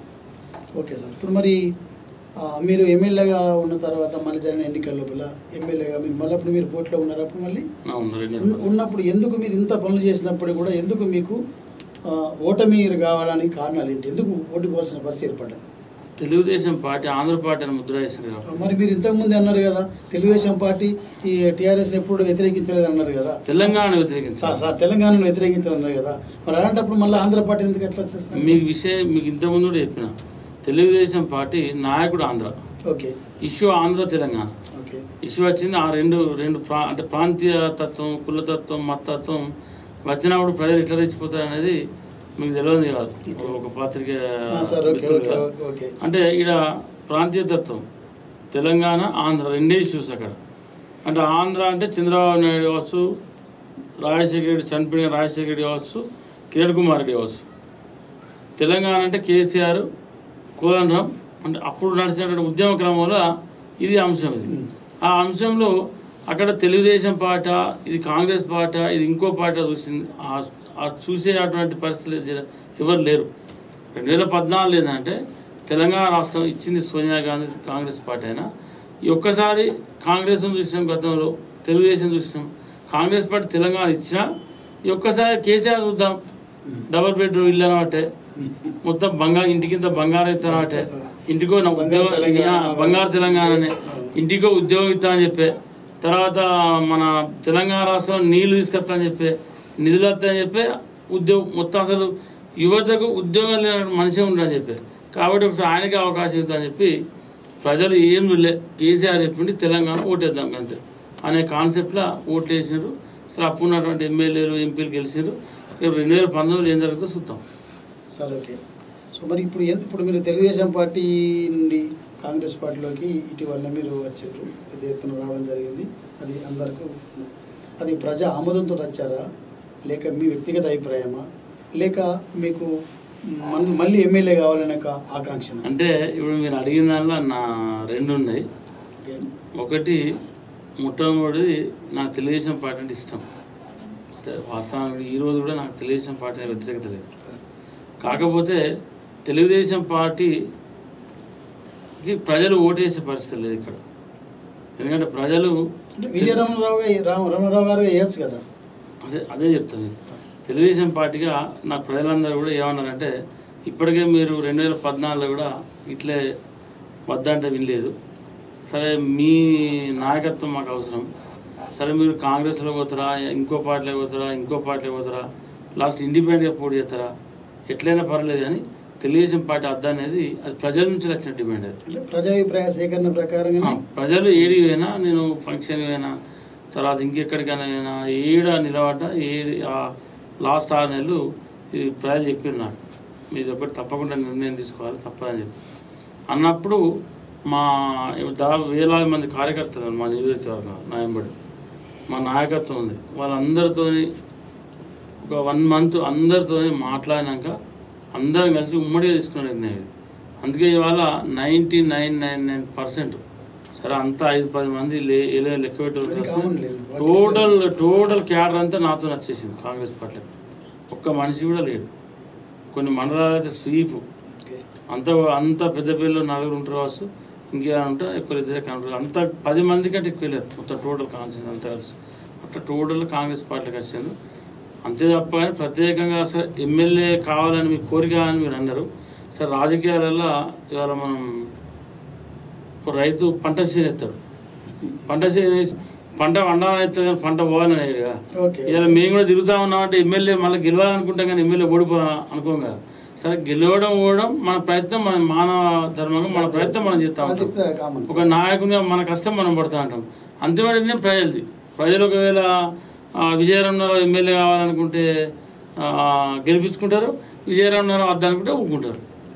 ఓకే సార్ ఇప్పుడు మరి ఆ, మీరు ఎమ్మెల్యేగా ఉన్న తర్వాత మళ్ళీ జరిగిన ఎన్నికల లోపల ఎమ్మెల్యేగా మీరు మళ్ళీ అప్పుడు మీరు పోటీలో ఉన్నారు అప్పుడు మళ్ళీ
ఆ, ఉన్నా రెండు
ఉన్న- ఉన్నప్పుడు ఎందుకు మీరు ఇంత పనులు చేసినప్పుడు కూడా ఎందుకు మీకు ఆ, ఓటమి కావడానికి కారణాలు ఏంటి ఎందుకు ఓటుకోవాల్సిన పరిస్థితి ఏర్పడ్డది
తెలుగుదేశం పార్టీ ఆంధ్ర పార్టీ అని ముద్ర వేసింది కాబట్టి
ఆ, మరి మీరు ఇంతకుముందే అన్నారు కదా తెలుగుదేశం పార్టీ ఈ టీఆర్ఎస్ని ఎప్పుడు వ్యతిరేకించలేదు అన్నారు కదా
తెలంగాణ
సార్
వ్యతిరేకించాలి
సార్ తెలంగాణను వ్యతిరేకించాలన్నారు కదా మరి అలాంటప్పుడు మళ్ళీ ఆంధ్ర పార్టీ ఎందుకు ఎట్లా వచ్చేస్తారు
మీకు విషయం మీకు ఇంతకుముందు కూడా చెప్పిన తెలుగుదేశం పార్టీ నాయకుడు Andhra
okay
issue Andhra Telangana
okay
issue వచ్చింది ఆ రెండు రెండు ప్రా అంటే ప్రాంతీయ తత్వం కులతత్వం మతత్వం వచ్చినప్పుడు ప్రజలు ఎట్లా రెచ్చిపోతారు అనేది మీకు తెలియదు కాదు ఒక పత్రిక
ఆ, సార్ ఓకే ఓకే
మిత్రులుగా.
ఓకే ఓకే
అంటే ఇక్కడ ప్రాంతీయ తత్వం తెలంగాణ ఆంధ్ర రెండే ఇష్యూస్ అక్కడ అంటే ఆంధ్ర అంటే చంద్రబాబు నాయుడు కావచ్చు రాజశేఖర రెడ్డి చనిపోయిన రాజశేఖర రెడ్డి కావచ్చు కిరణ్ కుమార్ రెడ్డి కావచ్చు తెలంగాణ అంటే కేసీఆర్ కోదండరాం అంటే అప్పుడు నడిచినటువంటి ఉద్యమ క్రమంలో ఇది అంశం ఇది
ఉమ్.
ఆ అంశంలో అక్కడ తెలుగుదేశం పాట ఇది కాంగ్రెస్ పాట ఇది ఇంకో పాట చూసింది ఆ- ఆ చూసే అటువంటి పరిస్థితులు జర- ఎవరు లేరు రెండు వేల పద్నాలుగు ఏంటంటే తెలంగాణ రాష్ట్రం ఇచ్చింది సోనియా గాంధీ కాంగ్రెస్ పార్టీ అయినా ఈ ఒక్కసారి కాంగ్రెస్ చూసినాం గతంలో తెలుగుదేశం చూసినాం కాంగ్రెస్ పార్టీ తెలంగాణ ఇచ్చినా ఈ ఒక్కసారి కేసీఆర్ చూద్దాం డబుల్ బెడ్రూమ్ ఇల్లు అనబట్టే మొత్తం బంగారు ఇంటికింత బంగారం ఇస్తానంటే ఇంటికో నా
బంగారు
ఉద్యోగం
తెలంగాణ.
ఆ, బంగారు తెలంగాణనే ఇంటికో ఉద్యోగం ఇస్తా అని చెప్పే తర్వాత మన తెలంగాణ రాష్ట్రంలో నీళ్లు తీసుకొస్తా అని చెప్పి నిధులు వస్తాయని చెప్పి ఉద్యోగం మొత్తం అసలు యువతకు ఉద్యోగం లేని మనిషి ఉండని చెప్పి కాబట్టి ఒకసారి ఆయనకి అవకాశం ఇద్దామని చెప్పి ప్రజలు ఏం లే కేసీఆర్ చెప్పిండి తెలంగాణ ఓటేద్దాం అంతే అనే కాన్సెప్ట్లో ఓట్లు వేసినారు అసలు అప్పుడు ఉన్నటువంటి ఎమ్మెల్యేలు ఎంపీలు గెలిచారు రేపు రెండు వేల పంతొమ్మిదిలో ఏం జరుగుతుందో చూద్దాం
సార్ ఓకే సో మరి ఇప్పుడు ఎంత ఇప్పుడు మీరు తెలుగుదేశం పార్టీ నుండి కాంగ్రెస్ పార్టీలోకి ఇటీవల మీరు వచ్చారు పెద్ద ఎత్తున రావడం జరిగింది అది అందరికీ అది ప్రజా ఆమోదంతో వచ్చారా లేక మీ వ్యక్తిగత అభిప్రాయమా లేక మీకు మన్- మళ్ళీ ఎమ్మెల్యే కావాలనే ఒక ఆకాంక్ష
అంటే ఇప్పుడు మీరు అడిగిన దానిలో నా రెండు ఉన్నాయి
ఓకే
ఒకటి మొట్టమొదటిది నాకు తెలుగుదేశం పార్టీ అంటే ఇష్టం అంటే వాస్తవానికి ఈ రోజు కూడా నాకు తెలుగుదేశం పార్టీ మీద వ్యతిరేకత లేదు
సార్
కాకపోతే తెలుగుదేశం పార్టీకి ప్రజలు ఓటేసే పరిస్థితి లేదు ఇక్కడ ఎందుకంటే ప్రజలు
అంటే విజయరామరావు గారు రామ రమణరావు గారు వేయచ్చు కదా
అదే అదే చెప్తాను మీకు. తెలుగుదేశం పార్టీగా నాకు ప్రజలందరూ కూడా ఏమన్నారంటే ఇప్పటికే మీరు రెండు వేల పద్నాలుగులో కూడా ఇట్లే వద్దంటే వినలేదు సరే మీ నాయకత్వం మాకు అవసరం సరే మీరు కాంగ్రెస్లో పోతారా ఇంకో పార్టీలో పోతారా ఇంకో పార్టీలో పోతారా లాస్ట్ ఇండిపెండెంట్గా పోటీ చేస్తారా ఎట్లయినా పర్లేదు కానీ తెలుగుదేశం పార్టీ అద్ద అనేది అది ప్రజల నుంచి వచ్చిన డిమాండ్ అది
అంటే ప్రజాభిప్రాయ సేకరణ ప్రకారంగా
ఆ, ప్రజలు ఏడి పోయినా నేను ఫంక్షన్ పోయినా తర్వాత ఇంకెక్కడికైనా పోయినా ఏడ నిలబడ్డా ఏడి ఆ లాస్ట్ ఆరు నెలలు ఇది ప్రజలు చెప్పారు నాకు మీది ఒకటి తప్పకుండా నిర్ణయం తీసుకోవాలి తప్పదని చెప్పి అన్నప్పుడు మా దా వేలాది మంది కార్యకర్తలు ఉన్నారు మా నియోజకవర్గం నాయంబడి మా నాయకత్వం ఉంది వాళ్ళందరితోని ఒక వన్ మంత్ అందరితోని మాట్లాడినాక అందరం కలిసి ఉమ్మడిగా తీసుకున్న నిర్ణయం ఇది అందుకే ఇవాళ ninety nine nine nine percent సరే అంతా ఐదు పది మంది లే ఏదో లెక్క
అది
పెట్టారు
కామన్ లేదు
టోటల్ టోటల్ క్యాడర్ అంతా నాతో నచ్చేసింది కాంగ్రెస్ పార్టీ ఒక్క మనిషి కూడా లేడు కొన్ని మండలాలు అయితే స్వీప్
ఓకే
అంత అంత పెద్ద పిల్లలు నలుగురు ఉంటారు కావచ్చు ఇంకేమైనా ఉంటే ఎక్కువ ఇద్దరే కనబడరు అంత పది మంది కంటే ఎక్కువ లేరు మొత్తం టోటల్ కాన్సెన్స్ అంతా కలిసి అట్లా టోటల్ కాంగ్రెస్ పార్టీకి వచ్చారు అంతే తప్ప కానీ ప్రత్యేకంగా అసలు ఎమ్మెల్యే కావాలని మీ కోరిక అని మీరు అన్నారు సరే రాజకీయాలలో ఇవాళ మనం ఒక రైతు పంట చేను ఎత్తాడు పంట చేను వేసి పంట వండాలని ఎత్తాడు కానీ పంట పోవాలని అయ్యాడుగా
ఓకే
ఇలా మేము కూడా తిరుగుతా ఉన్నామంటే ఎమ్మెల్యే మళ్ళీ గెలవాలనుకుంటాం కానీ ఎమ్మెల్యే ఓడిపోవాలని అనుకోం కదా సరే గెలవడం ఓడడం మన ప్రయత్నం మన మానవ ధర్మంగా మన ప్రయత్నం మనం చేస్తా ఉంటాం
పాలిటిక్స్ కామన్
ఒక నాయకునిగా మన కష్టం మనం పడుతూ ఉంటాం అంతిమ ప్రజలది ప్రజలు ఒకవేళ ఆ, విజయరామరావు ఎమ్మెల్యే కావాలనుకుంటే ఆ, గెలిపించుకుంటారు విజయరామరావు వద్దనుకుంటే ఊరుకుంటారు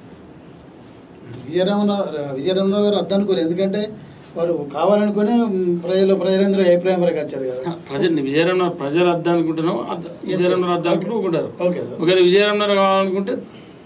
విజయరామరావు విజయరామరావు గారు అద్దనుకోరు ఎందుకంటే వారు కావాలనుకునే మ్, ప్రజలు ప్రజలందరూ అభిప్రాయం వరకు వచ్చారు కదా
ప్రజలు విజయరామరావు ప్రజలు వద్దనుకుంటున్నావు విజయరామరావు వద్దనుకుంటే ఊరుకుంటారు
ఓకే సార్
ఒకవేళ విజయరామరావు కావాలనుకుంటే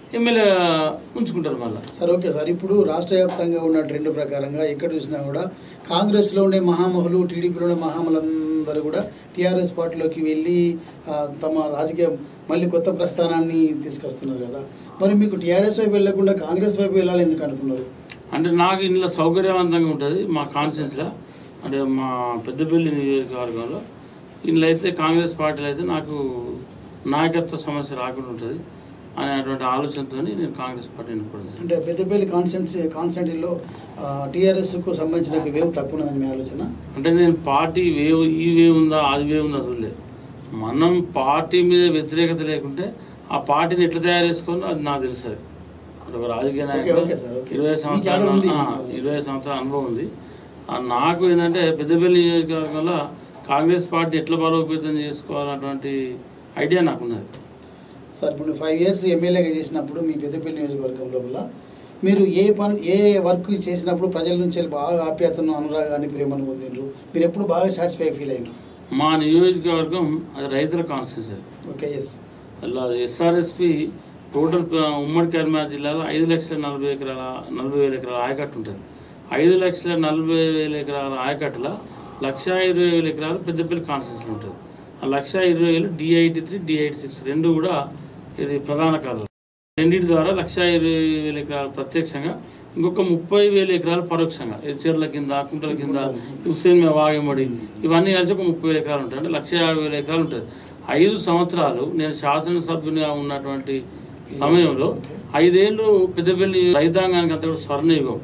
ఎమ్మెల్యే ఉంచుకుంటారు మళ్ళీ
సార్ ఓకే సార్ ఇప్పుడు రాష్ట్ర వ్యాప్తంగా ఉన్న ట్రెండ్ ప్రకారంగా ఎక్కడ చూసినా కూడా కాంగ్రెస్లో ఉండే మహామహులు టీడీపీలో ఉండే మహామహులందరూ కూడా టీఆర్ఎస్ పార్టీలోకి వెళ్ళి ఆ, తమ రాజకీయ మళ్ళీ కొత్త ప్రస్థానాన్ని తీసుకొస్తున్నారు కదా మరి మీకు టీఆర్ఎస్ వైపు వెళ్ళకుండా కాంగ్రెస్ వైపు వెళ్ళాలి ఎందుకు అనుకున్నారు
అంటే నాకు ఇందులో సౌకర్యవంతంగా ఉంటుంది మా కాన్షియన్స్లో అంటే మా పెద్దపల్లి నియోజకవర్గంలో ఇందులో అయితే కాంగ్రెస్ పార్టీలో అయితే నాకు నాయకత్వ సమస్య రాకుండా ఉంటుంది అనేటువంటి ఆలోచనతో నేను కాంగ్రెస్ పార్టీ ఎన్నుకోవడం
అంటే పెద్దపల్లి కాన్స్టెన్సీ కాన్స్టెంటీలో టీఆర్ఎస్కు సంబంధించిన వేవ్ తక్కువ ఉన్నదని మీ ఆలోచన
అంటే నేను పార్టీ వేవ్ ఈ వేవ్ ఉందా అది వేవ్ ఉందా అసలు మనం పార్టీ మీద వ్యతిరేకత లేకుంటే ఆ పార్టీని ఎట్లా తయారు చేసుకోవాలో అది నాకు తెలుస్తుంది అంటే ఒక రాజకీయ
ఓకే,
నాయకుడు
ఓకే సార్, ఓకే.
ఇరవై
మీకు
సంవత్సరాల
ఆర్డర్ ఉంది.
ఆ, ఇరవై సంవత్సరాల అనుభవం ఉంది ఆ, నాకు ఏంటంటే పెద్దపల్లి నియోజకవర్గంలో కాంగ్రెస్ పార్టీ ఎట్లా బలోపేతం చేసుకోవాలన్నటువంటి ఐడియా నాకున్నది
సార్ ఇప్పుడు ఫైవ్ ఇయర్స్ ఎమ్మెల్యేగా చేసినప్పుడు మీ పెద్దపల్లి నియోజకవర్గం లోపల మీరు ఏ పని ఏ వర్క్ చేసినప్పుడు ప్రజల నుంచి వెళ్ళి బాగా ఆప్యాయతను అనురాగాన్ని ప్రేమను పొందిండ్రు మీరు ఎప్పుడు బాగా సాటిస్ఫై ఫీల్ అయినారు
మా నియోజకవర్గం అది రైతుల కాన్స్టిట్యూన్సీ
ఓకే ఎస్
అలా ఎస్ఆర్ఎస్పి టోటల్ ప- ఉమ్మడి కరీంనగర్ జిల్లాలో ఐదు లక్షల నలభై ఎకరాల నలభై వేల ఎకరాల ఆయకట్టు ఉంటుంది ఐదు లక్షల నలభై వేల ఎకరాల ఆయకట్టులో లక్ష ఇరవై వేల ఎకరాలు పెద్దపల్లి కాన్స్టిట్యూన్సీలో ఉంటుంది ఆ లక్ష ఇరవై వేలు డిఐటి త్రీ డిఐటి సిక్స్ రెండు కూడా ఇది ప్రధాన కాదు రెండింటి ద్వారా లక్ష ఇరవై వేల ఎకరాలు ప్రత్యక్షంగా ఇంకొక ముప్పై వేల ఎకరాలు పరోక్షంగా ఇది చెర్ల కింద కుంటల కింద హుస్సేన్ మే వాగమడి ఇవన్నీ కలిసి ఒక ముప్పై వేల ఎకరాలు ఉంటాయి అంటే లక్ష యాభై వేల ఎకరాలు ఉంటుంది ఐదు సంవత్సరాలు నేను శాసనసభ్యునిగా ఉన్నటువంటి సమయంలో ఐదేళ్ళు పెద్దపల్లి రైతాంగానికి అంతా కూడా స్వర్ణయుగం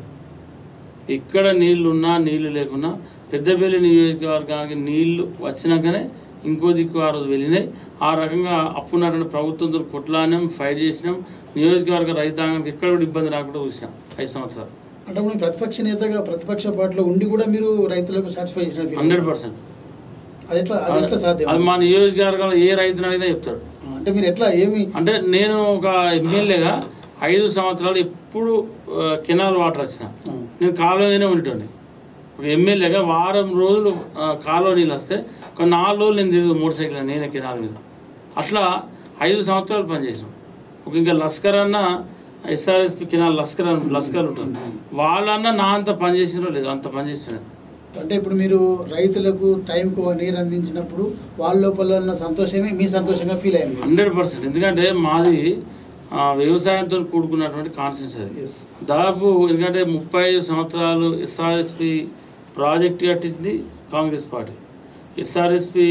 ఇక్కడ నీళ్లు ఉన్నా నీళ్లు లేకున్నా పెద్దపల్లి నియోజకవర్గానికి నీళ్లు వచ్చినాకనే ఇంకో దిక్కు ఆ రోజు వెళ్ళినాయి ఆ రకంగా అప్పున్నటువంటి ప్రభుత్వంతో కొట్లాడినాం ఫైట్ చేసినాం నియోజకవర్గ రైతాంగానికి ఎక్కడ కూడా ఇబ్బంది రాకుండా చూసినాం ఐదు సంవత్సరాలు
అంటే మీరు ప్రతిపక్ష నేతగా ప్రతిపక్ష పార్టీలో ఉండి కూడా మీరు రైతులకు సాటిస్ఫై చేసిన ఫీల్
హండ్రెడ్ పర్సెంట్
అది ఎట్లా అది ఎట్లా సాధ్యం
అది మా నియోజకవర్గంలో ఏ రైతుని అడిగినా చెప్తాడు
అంటే మీరు ఎట్లా ఏమి
అంటే నేను ఒక ఎమ్మెల్యేగా ఐదు సంవత్సరాలు ఎప్పుడు ఆ, కెనాల్ వాటర్ వచ్చిన
ఆ,
నేను కాలువలోనే ఉండేటోని ఒక ఎమ్మెల్యేగా వారం రోజులు ఆ, కాలువ నీళ్ళు వస్తే ఒక నాలుగు రోజులు నేను తిరిగి మోటార్ సైకిల్ నేనే కెనాల్ మీద అట్లా ఐదు సంవత్సరాలు పనిచేసాం ఒక ఇంకా లస్కర్ అన్న ఎస్ఆర్ఎస్పి కెనాల్ లస్కర్ అని లస్కర్ ఉంటుంది వాళ్ళన్న నా అంత పనిచేసినో లేదు అంత పనిచేసిన
అంటే ఇప్పుడు మీరు రైతులకు టైంకు నీరు అందించినప్పుడు వాళ్ళ లోపల ఉన్న సంతోషమే మీ సంతోషంగా ఫీల్ అయింది
హండ్రెడ్ పర్సెంట్ ఎందుకంటే మాది ఆ, వ్యవసాయంతో కూడుకున్నటువంటి కాన్సెన్స్ అది
ఎస్
దాదాపు ఎందుకంటే ముప్పై ఐదు సంవత్సరాలు ఎస్ఆర్ఎస్పి ప్రాజెక్ట్ కట్టింది కాంగ్రెస్ పార్టీ ఎస్ఆర్ఎస్పి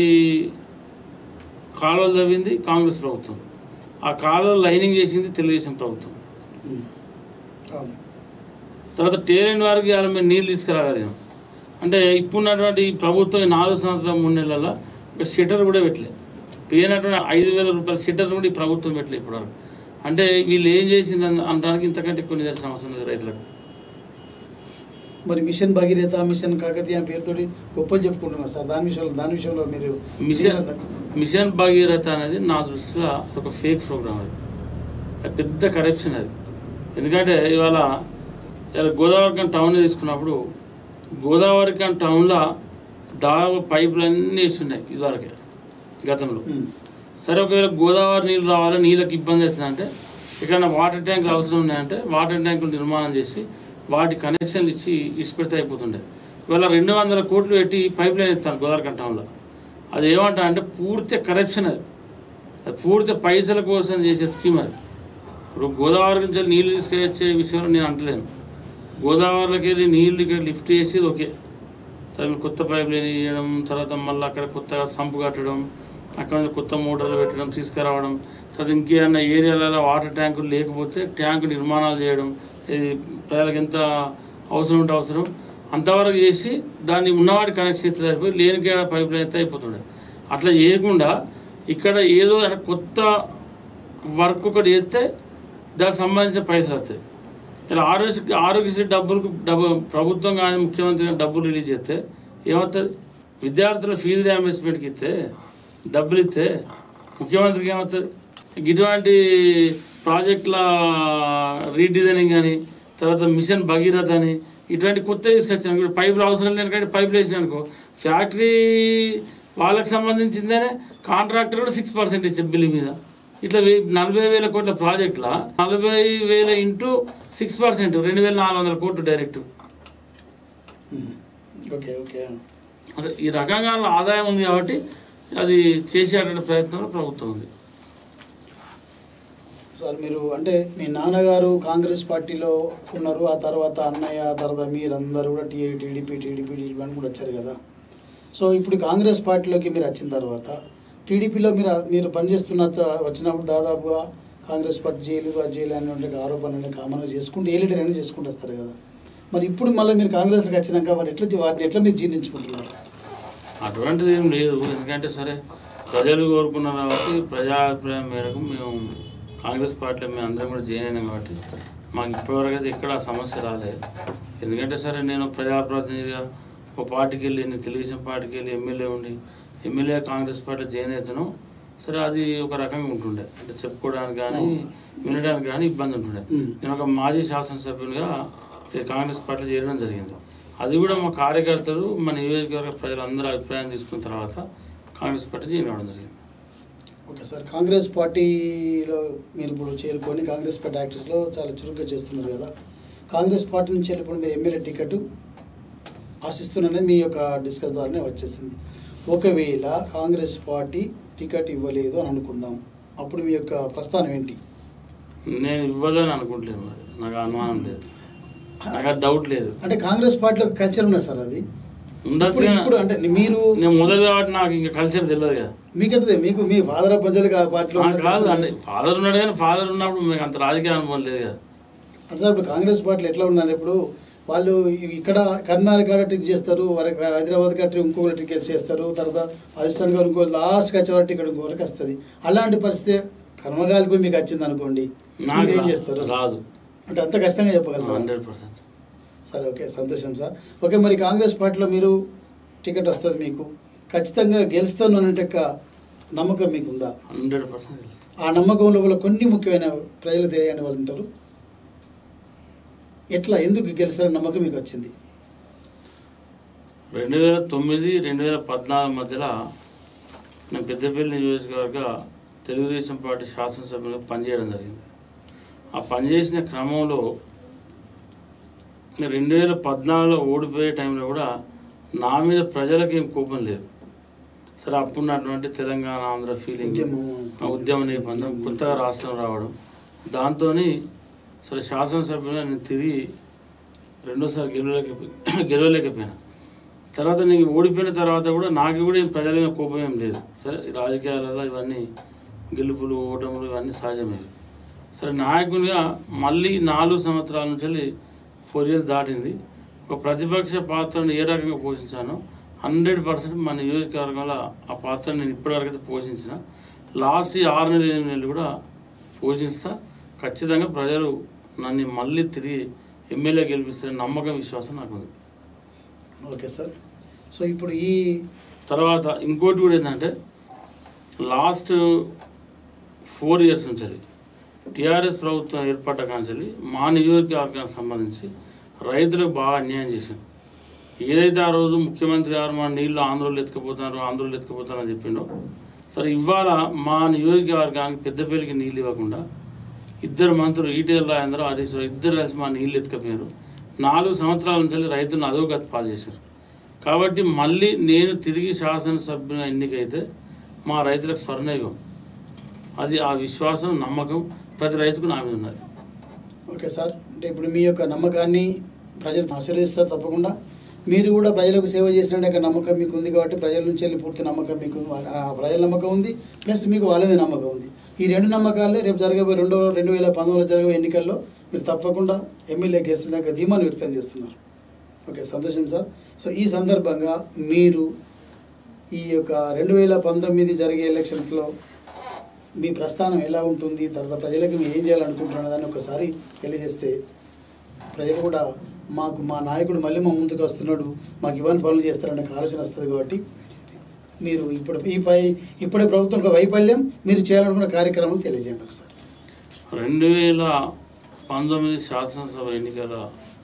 కాలువలు తవ్వింది కాంగ్రెస్ ప్రభుత్వం ఆ కాలువలు లైనింగ్ చేసింది తెలుగుదేశం ప్రభుత్వం
అవును
తర్వాత టేలెంట్ వారికి ఇవాళ మేము నీళ్ళు తీసుకురాగలిగాం అంటే ఇప్పుడున్నటువంటి ఈ ప్రభుత్వం ఈ నాలుగు సంవత్సరాల మూడు నెలల ఒక షెటర్ కూడా పెట్టలే పోయినటువంటి ఐదు వేల రూపాయల షెటర్ కూడా ఈ ప్రభుత్వం పెట్టలే ఇప్పటివరకు అంటే వీళ్ళు ఏం చేసింది అన్న- అనడానికి ఇంతకంటే ఎక్కువ నిదర్శనం అవసరం లేదు రైతులకు
మరి మిషన్ భగీరథ మిషన్ కాకతీయ అనే పేరుతోటి గొప్పలు చెప్పుకుంటున్నారు సార్ దాని విషయంలో దాని విషయంలో మీరు
మిషన్
మీరు-
మిషన్ భగీరథ అనేది నా దృష్టిలో ఒక ఫేక్ ప్రోగ్రామ్ అది అది పెద్ద కరప్షన్ అది ఎందుకంటే ఇవాళ ఇవాళ గోదావరికం టౌన్ తీసుకున్నప్పుడు గోదావరికం టౌన్లో దాదాపు పైపులు అన్నీ వేస్తున్నాయి ఇదివరకే గతంలో
ఉమ్,
సరే ఒకవేళ గోదావరి నీళ్ళు రావాలి నీళ్ళకి ఇబ్బంది అవుతుందంటే ఎక్కడైనా వాటర్ ట్యాంకులు అవసరం ఉన్నాయంటే వాటర్ ట్యాంకులు నిర్మాణం చేసి వాటి కనెక్షన్లు ఇచ్చి ఇచ్చిపెడితే అయిపోతుండే ఇవాళ రెండు వందల కోట్లు పెట్టి పైప్ లైన్ ఎత్తాను గోదావరి కంఠంలో అది ఏమంటా అంటే పూర్తి కరప్షన్ అది అది పూర్తి పైసల కోసం చేసే స్కీమ్ అది ఇప్పుడు గోదావరి నుంచి వెళ్ళి నీళ్ళు తీసుకొచ్చే విషయంలో నేను అంటలేను గోదావరిలోకి వెళ్ళి నీళ్ళు ఇక్కడ లిఫ్ట్ చేసి ఓకే సరే మీరు కొత్త పైప్ లైన్ వేయడం తర్వాత మళ్ళీ అక్కడ కొత్తగా సంపు కట్టడం అక్కడ నుంచి కొత్త మోటార్లు పెట్టడం తీసుకురావడం తర్వాత ఇంకేమన్నా ఏరియాలలో వాటర్ ట్యాంకులు లేకపోతే ట్యాంకు నిర్మాణాలు చేయడం ఇది ప్రజలకు ఎంత అవసరం ఉంటే అవసరం అంతవరకు చేసి దాన్ని ఉన్నవాడి కనెక్షన్ ఇస్తే సరిపోయి లేనికి పైప్ లైన్ అయితే అయిపోతుండే అట్లా చేయకుండా ఇక్కడ ఏదో అంటే కొత్త వర్క్ ఒకటి చేస్తే దానికి సంబంధించిన పైసలు వస్తాయి ఇలా ఆరోగ్య ఆరోగ్యశ్రీ డబ్బులకు డబ్బు ప్రభుత్వం కానీ ముఖ్యమంత్రి కానీ డబ్బులు రిలీజ్ చేస్తే ఏమవుతుంది విద్యార్థుల ఫీజు రియంబర్స్మెంట్కి ఇస్తే డబ్బులు ఇస్తే ముఖ్యమంత్రికి ఏమవుతుంది ఇటువంటి ప్రాజెక్టుల రీడిజైనింగ్ కానీ తర్వాత మిషన్ భగీరథ అని ఇటువంటి కొత్త తీసుకొచ్చాను ఇప్పుడు పైపులు అవసరం లేని కానీ పైపులు వేసిన అనుకో ఫ్యాక్టరీ వాళ్ళకి సంబంధించిందనే కాంట్రాక్టర్ కూడా సిక్స్ పర్సెంట్ ఇచ్చే బిల్లు మీద ఇట్లా వే- నలభై వేల కోట్ల ప్రాజెక్టుల నలభై వేల ఇంటూ సిక్స్ పర్సెంట్ రెండు వేల నాలుగు వందల కోట్లు డైరెక్ట్
ఉమ్. ఓకే ఓకే
అదే ఈ రకంగా ఆదాయం ఉంది కాబట్టి అది చేసేటువంటి ప్రయత్నంలో ప్రభుత్వం ఉంది
సార్ మీరు అంటే మీ నాన్నగారు కాంగ్రెస్ పార్టీలో ఉన్నారు ఆ తర్వాత అన్నయ్య ఆ తర్వాత మీరందరూ కూడా టీ టీడీపీ టీడీపీ టీడీపీ అని కూడా వచ్చారు కదా సో ఇప్పుడు కాంగ్రెస్ పార్టీలోకి మీరు వచ్చిన తర్వాత టీడీపీలో మీరు మీరు పనిచేస్తున్న త- వచ్చినప్పుడు దాదాపుగా కాంగ్రెస్ పార్టీ జైలు ఆ జైలు అనే ఆరోపణలు కామన్గా చేసుకుంటూ ఏ లీడర్ అయినా చేసుకుంటూ వస్తారు కదా మరి ఇప్పుడు మళ్ళీ మీరు కాంగ్రెస్కి వచ్చినాక మరి ఎట్లా వాటిని ఎట్లా మీరు జీర్ణించుకుంటున్నారు
అటువంటిది ఏం లేదు ఎందుకంటే సరే ప్రజలు కోరుకున్నారు కాబట్టి ప్రజాభిప్రాయం మేరకు మేము కాంగ్రెస్ పార్టీలో మేము అందరం కూడా జాయిన్ అయినాం కాబట్టి మాకు ఇప్పటివరకు అయితే ఎక్కడ ఆ సమస్య రాలేదు ఎందుకంటే సరే నేను ప్రజాప్రతినిధిగా ఒక పార్టీకి వెళ్ళి నేను తెలుగుదేశం పార్టీకి వెళ్ళి ఎమ్మెల్యే ఉండి ఎమ్మెల్యే కాంగ్రెస్ పార్టీలో జాయిన్ అవుతాను సరే అది ఒక రకంగా ఉంటుండే అంటే చెప్పుకోవడానికి కానీ వినడానికి కానీ ఇబ్బంది ఉంటుండే
మ్మ్.
నేను ఒక మాజీ శాసనసభ్యునిగా ఈ కాంగ్రెస్ పార్టీలో చేరడం జరిగింది అది కూడా మా కార్యకర్తలు మా నియోజకవర్గ ప్రజలందరూ అభిప్రాయం తీసుకున్న తర్వాత కాంగ్రెస్ పార్టీ జాయిన్ అవ్వడం జరిగింది
ఓకే సార్ కాంగ్రెస్ పార్టీలో మీరు ఇప్పుడు చేరుకొని కాంగ్రెస్ పార్టీ యాక్టివ్స్లో చాలా చురుగ్గా చేస్తున్నారు కదా కాంగ్రెస్ పార్టీ నుంచి వెళ్ళి ఇప్పుడు మీరు ఎమ్మెల్యే టికెట్ ఆశిస్తున్నానే మీ యొక్క డిస్కస్ ద్వారానే వచ్చేసింది ఒకవేళ కాంగ్రెస్ పార్టీ టికెట్ ఇవ్వలేదు అని అనుకుందాం అప్పుడు మీ యొక్క ప్రస్థానం ఏంటి
నేను ఇవ్వదని అనుకుంటలేదు మరి నాకు అనుమానం లేదు నాకు ఆ డౌట్ లేదు
అంటే కాంగ్రెస్ పార్టీలో ఒక కల్చర్ ఉన్నది సార్ అది
ఉండొచ్చు
ఇప్పుడు ఇప్పుడు అంటే మీరు
నేను మొదలు కాబట్టి నాకు ఇంకా కల్చర్ తెలియదు కదా
మీకంటే మీకు మీ ఫాదర్ పంచాలి పార్టీలో
ఆ,
ఉన్న
కాదు
చేస్తున్నారు.
అంటే ఫాదర్ ఉన్నాడు కానీ ఫాదర్ ఉన్నప్పుడు మీకు అంత రాజకీయ అనుభవం లేదు కదా
అంటే సార్ ఇప్పుడు కాంగ్రెస్ పార్టీలో ఎట్లా ఉందంటే ఇప్పుడు వాళ్ళు ఇక్కడ కర్ణాటక కాడ ట్రిక్ చేస్తారు వరకు హైదరాబాద్ కాడ ఇంకొకరు ట్రిక్ చేస్తారు తర్వాత రాజస్థాన్ గారు ఇంకో లాస్ట్కి వచ్చేవారికి ఇక్కడ ఇంకొకరికి వస్తుంది అలాంటి పరిస్థితి కర్మగాలిపోయి మీకు వచ్చింది అనుకోండి
నాకు
మీరు ఏం
రా-
చేస్తారు
రాదు
అంటే అంత కష్టంగా చెప్పగలుగుతారు
హండ్రెడ్ పర్సెంట్
సరే ఓకే సంతోషం సార్ ఓకే మరి కాంగ్రెస్ పార్టీలో మీరు టికెట్ వస్తుంది మీకు ఖచ్చితంగా గెలుస్తాను అనే నమ్మకం మీకు ఉందా
హండ్రెడ్ పర్సెంట్ తెలుసు
ఆ నమ్మకం లోపల కొన్ని ముఖ్యమైన ప్రజలు తెలియని వాళ్ళు ఉంటారు ఎట్లా ఎందుకు గెలుస్తారని నమ్మకం మీకు వచ్చింది
రెండు వేల తొమ్మిది రెండు వేల పద్నాలుగు మధ్యలో నేను పెద్దపల్లి నియోజకవర్గ తెలుగుదేశం పార్టీ శాసనసభ్యులుగా పనిచేయడం జరిగింది ఆ పనిచేసిన క్రమంలో నేను రెండు వేల పద్నాలుగులో ఓడిపోయే టైంలో కూడా నా మీద ప్రజలకు ఏం కోపం లేదు సరే అప్పుడున్నటువంటి తెలంగాణ ఆంధ్ర ఫీలింగ్
ఉద్యమం
ఆ ఉద్యమ నేపథ్యం కొత్తగా రాష్ట్రం రావడం దాంతో సరే శాసనసభ్యులుగా నేను తిరిగి రెండోసారి గెలవలేక గెలవలేకపోయినా తర్వాత నేను ఓడిపోయిన తర్వాత కూడా నాకు కూడా ఈ ప్రజల మీద కోపం ఏం లేదు సరే ఈ రాజకీయాలలో ఇవన్నీ గెలుపులు ఓటములు ఇవన్నీ సహజమే సరే నాయకునిగా మళ్ళీ నాలుగు సంవత్సరాల నుంచి వెళ్ళి ఫోర్ ఇయర్స్ దాటింది ఒక ప్రతిపక్ష పాత్రను ఏ రకంగా పోషించానో హండ్రెడ్ పర్సెంట్ మన నియోజకవర్గంలో ఆ పాత్రను నేను ఇప్పటివరకు అయితే పోషించిన లాస్ట్ ఈ ఆరు నెలలు ఎనిమిది నెలలు కూడా పోషిస్తా ఖచ్చితంగా ప్రజలు నన్ను మళ్ళీ తిరిగి ఎమ్మెల్యే గెలిపిస్తారని నమ్మకం విశ్వాసం నాకు ఉంది
ఓకే సార్ సో ఇప్పుడు ఈ
తర్వాత ఇంకోటి కూడా ఏంటంటే లాస్ట్ ఫోర్ ఇయర్స్ నుంచి టీఆర్ఎస్ ప్రభుత్వం ఏర్పడ్డ కాంచెల్లి మా నియోజకవర్గానికి సంబంధించి రైతులకు బాగా అన్యాయం చేశారు ఏదైతే ఆ రోజు ముఖ్యమంత్రి గారు మా నీళ్ళు ఆంధ్రలో ఎత్తుకుపోతున్నారు ఆంధ్రలో ఎత్తుకుపోతారు అని చెప్పిండో సరే ఇవాళ మా నియోజకవర్గానికి పెద్దపల్లికి నీళ్ళు ఇవ్వకుండా ఇద్దరు మంత్రులు ఈటేల రాజేంద్ర హరీష్ రావు ఇద్దరు కలిసి మా నీళ్ళు ఎత్తుకపోయారు నాలుగు సంవత్సరాల నుంచి రైతులను అధోగతి పాలు చేశారు కాబట్టి మళ్ళీ నేను తిరిగి శాసనసభ్యుని ఎన్నికైతే మా రైతులకు స్వర్ణయుగం అది ఆ విశ్వాసం నమ్మకం ప్రతి రైతుకు నా మీద ఉన్నది
ఓకే సార్ అంటే ఇప్పుడు మీ యొక్క నమ్మకాన్ని ప్రజలు ఆశీర్వదిస్తారు తప్పకుండా మీరు కూడా ప్రజలకు సేవ చేసిన యొక్క నమ్మకం మీకు ఉంది కాబట్టి ప్రజల నుంచి వెళ్ళి పూర్తి నమ్మకం మీకు ఉంది. ఆ ప్రజల నమ్మకం ఉంది ప్లస్ మీకు వాళ్ళ మీద నమ్మకం ఉంది ఈ రెండు నమ్మకాలే రేపు జరగబోయే రెండో రెండు వేల పంతొమ్మిదిలో జరగబోయే ఎన్నికల్లో మీరు తప్పకుండా ఎమ్మెల్యే గెలిచిన ధీమాన్ని వ్యక్తం చేస్తున్నారు ఓకే సంతోషం సార్ సో ఈ సందర్భంగా మీరు ఈ యొక్క రెండు వేల పంతొమ్మిది జరిగే ఎలక్షన్స్లో మీ ప్రస్థానం ఎలా ఉంటుంది తర్వాత ప్రజలకు మీరు ఏం చేయాలనుకుంటున్నారు దాన్ని ఒకసారి తెలియజేస్తే ప్రజలు కూడా మాకు మా నాయకుడు మళ్ళీ మా ముందుకు వస్తున్నాడు మాకు ఇవన్నీ పనులు చేస్తారనే ఒక ఆలోచన వస్తుంది కాబట్టి మీరు ఇప్పుడు ఈ పై ఇప్పుడే ప్రభుత్వం ఒక వైఫల్యం మీరు చేయాలనుకున్న కార్యక్రమం తెలియజేయండి ఒకసారి
రెండు వేల పంతొమ్మిది శాసనసభ ఎన్నికల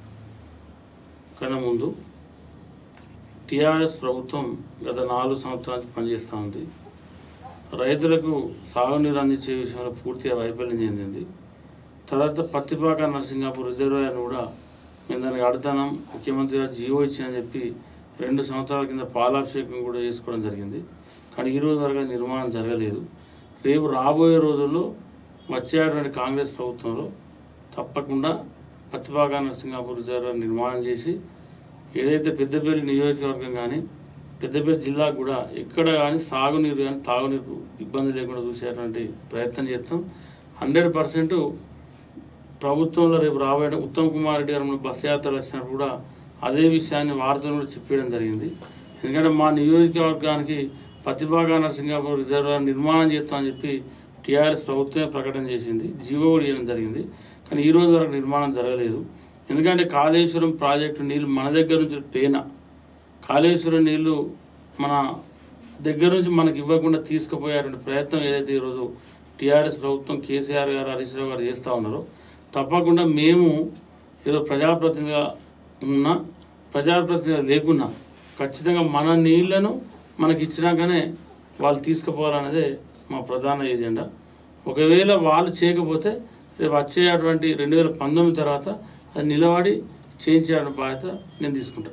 కన్నా ముందు టీఆర్ఎస్ ప్రభుత్వం గత నాలుగు సంవత్సరాల నుంచి పనిచేస్తూ ఉంది రైతులకు సాగునీరు అందించే విషయంలో పూర్తిగా వైఫల్యం చెందింది తర్వాత పత్తిపాక నరసింగాపూర్ రిజర్వాయర్ కూడా మేము దానికి అడతానం ముఖ్యమంత్రి గారు జీవో ఇచ్చానని చెప్పి రెండు సంవత్సరాల కింద పాలాభిషేకం కూడా చేసుకోవడం జరిగింది కానీ ఈ రోజు వరకు అది నిర్మాణం జరగలేదు రేపు రాబోయే రోజుల్లో వచ్చేటువంటి కాంగ్రెస్ ప్రభుత్వంలో తప్పకుండా పత్తిపాక నరసింగాపూర్ రిజర్వాయర్ నిర్మాణం చేసి ఏదైతే పెద్దపల్లి నియోజకవర్గం కానీ పెద్దపల్లి జిల్లాకు కూడా ఎక్కడ కానీ సాగునీరు కానీ తాగునీరు ఇబ్బంది లేకుండా చూసేటువంటి ప్రయత్నం చేస్తాం హండ్రెడ్ పర్సెంట్ ప్రభుత్వంలో రేపు రాబోయే ఉత్తమ్ కుమార్ రెడ్డి గారు మన బస్సు యాత్ర వచ్చినప్పుడు కూడా అదే విషయాన్ని వార్తలు కూడా చెప్పేయడం జరిగింది ఎందుకంటే మా నియోజకవర్గానికి పత్తిబాగా నరసింగాపూర్ రిజర్వాయర్ నిర్మాణం చేస్తామని చెప్పి టీఆర్ఎస్ ప్రభుత్వమే ప్రకటన చేసింది జీవో కూడా ఇవ్వడం జరిగింది కానీ ఈ రోజు వరకు నిర్మాణం జరగలేదు ఎందుకంటే కాళేశ్వరం ప్రాజెక్టు నీళ్ళు మన దగ్గర నుంచి పేన కాళేశ్వరం నీళ్లు మన దగ్గర నుంచి మనకి ఇవ్వకుండా తీసుకుపోయేటువంటి ప్రయత్నం ఏదైతే ఈరోజు టీఆర్ఎస్ ప్రభుత్వం కేసీఆర్ గారు హరీష్ రావు గారు చేస్తూ ఉన్నారో తప్పకుండా మేము ఈరోజు ప్రజాప్రతినిధిగా ఉన్నా ప్రజాప్రతినిధిగా లేకున్నా ఖచ్చితంగా మన నీళ్లను మనకి ఇచ్చినాకనే వాళ్ళు తీసుకుపోవాలనేదే మా ప్రధాన ఎజెండా ఒకవేళ వాళ్ళు చేయకపోతే రేపు వచ్చేటువంటి రెండు వేల పంతొమ్మిది తర్వాత అది నిలబడి చేయించేటువంటి బాధ్యత నేను తీసుకుంటాను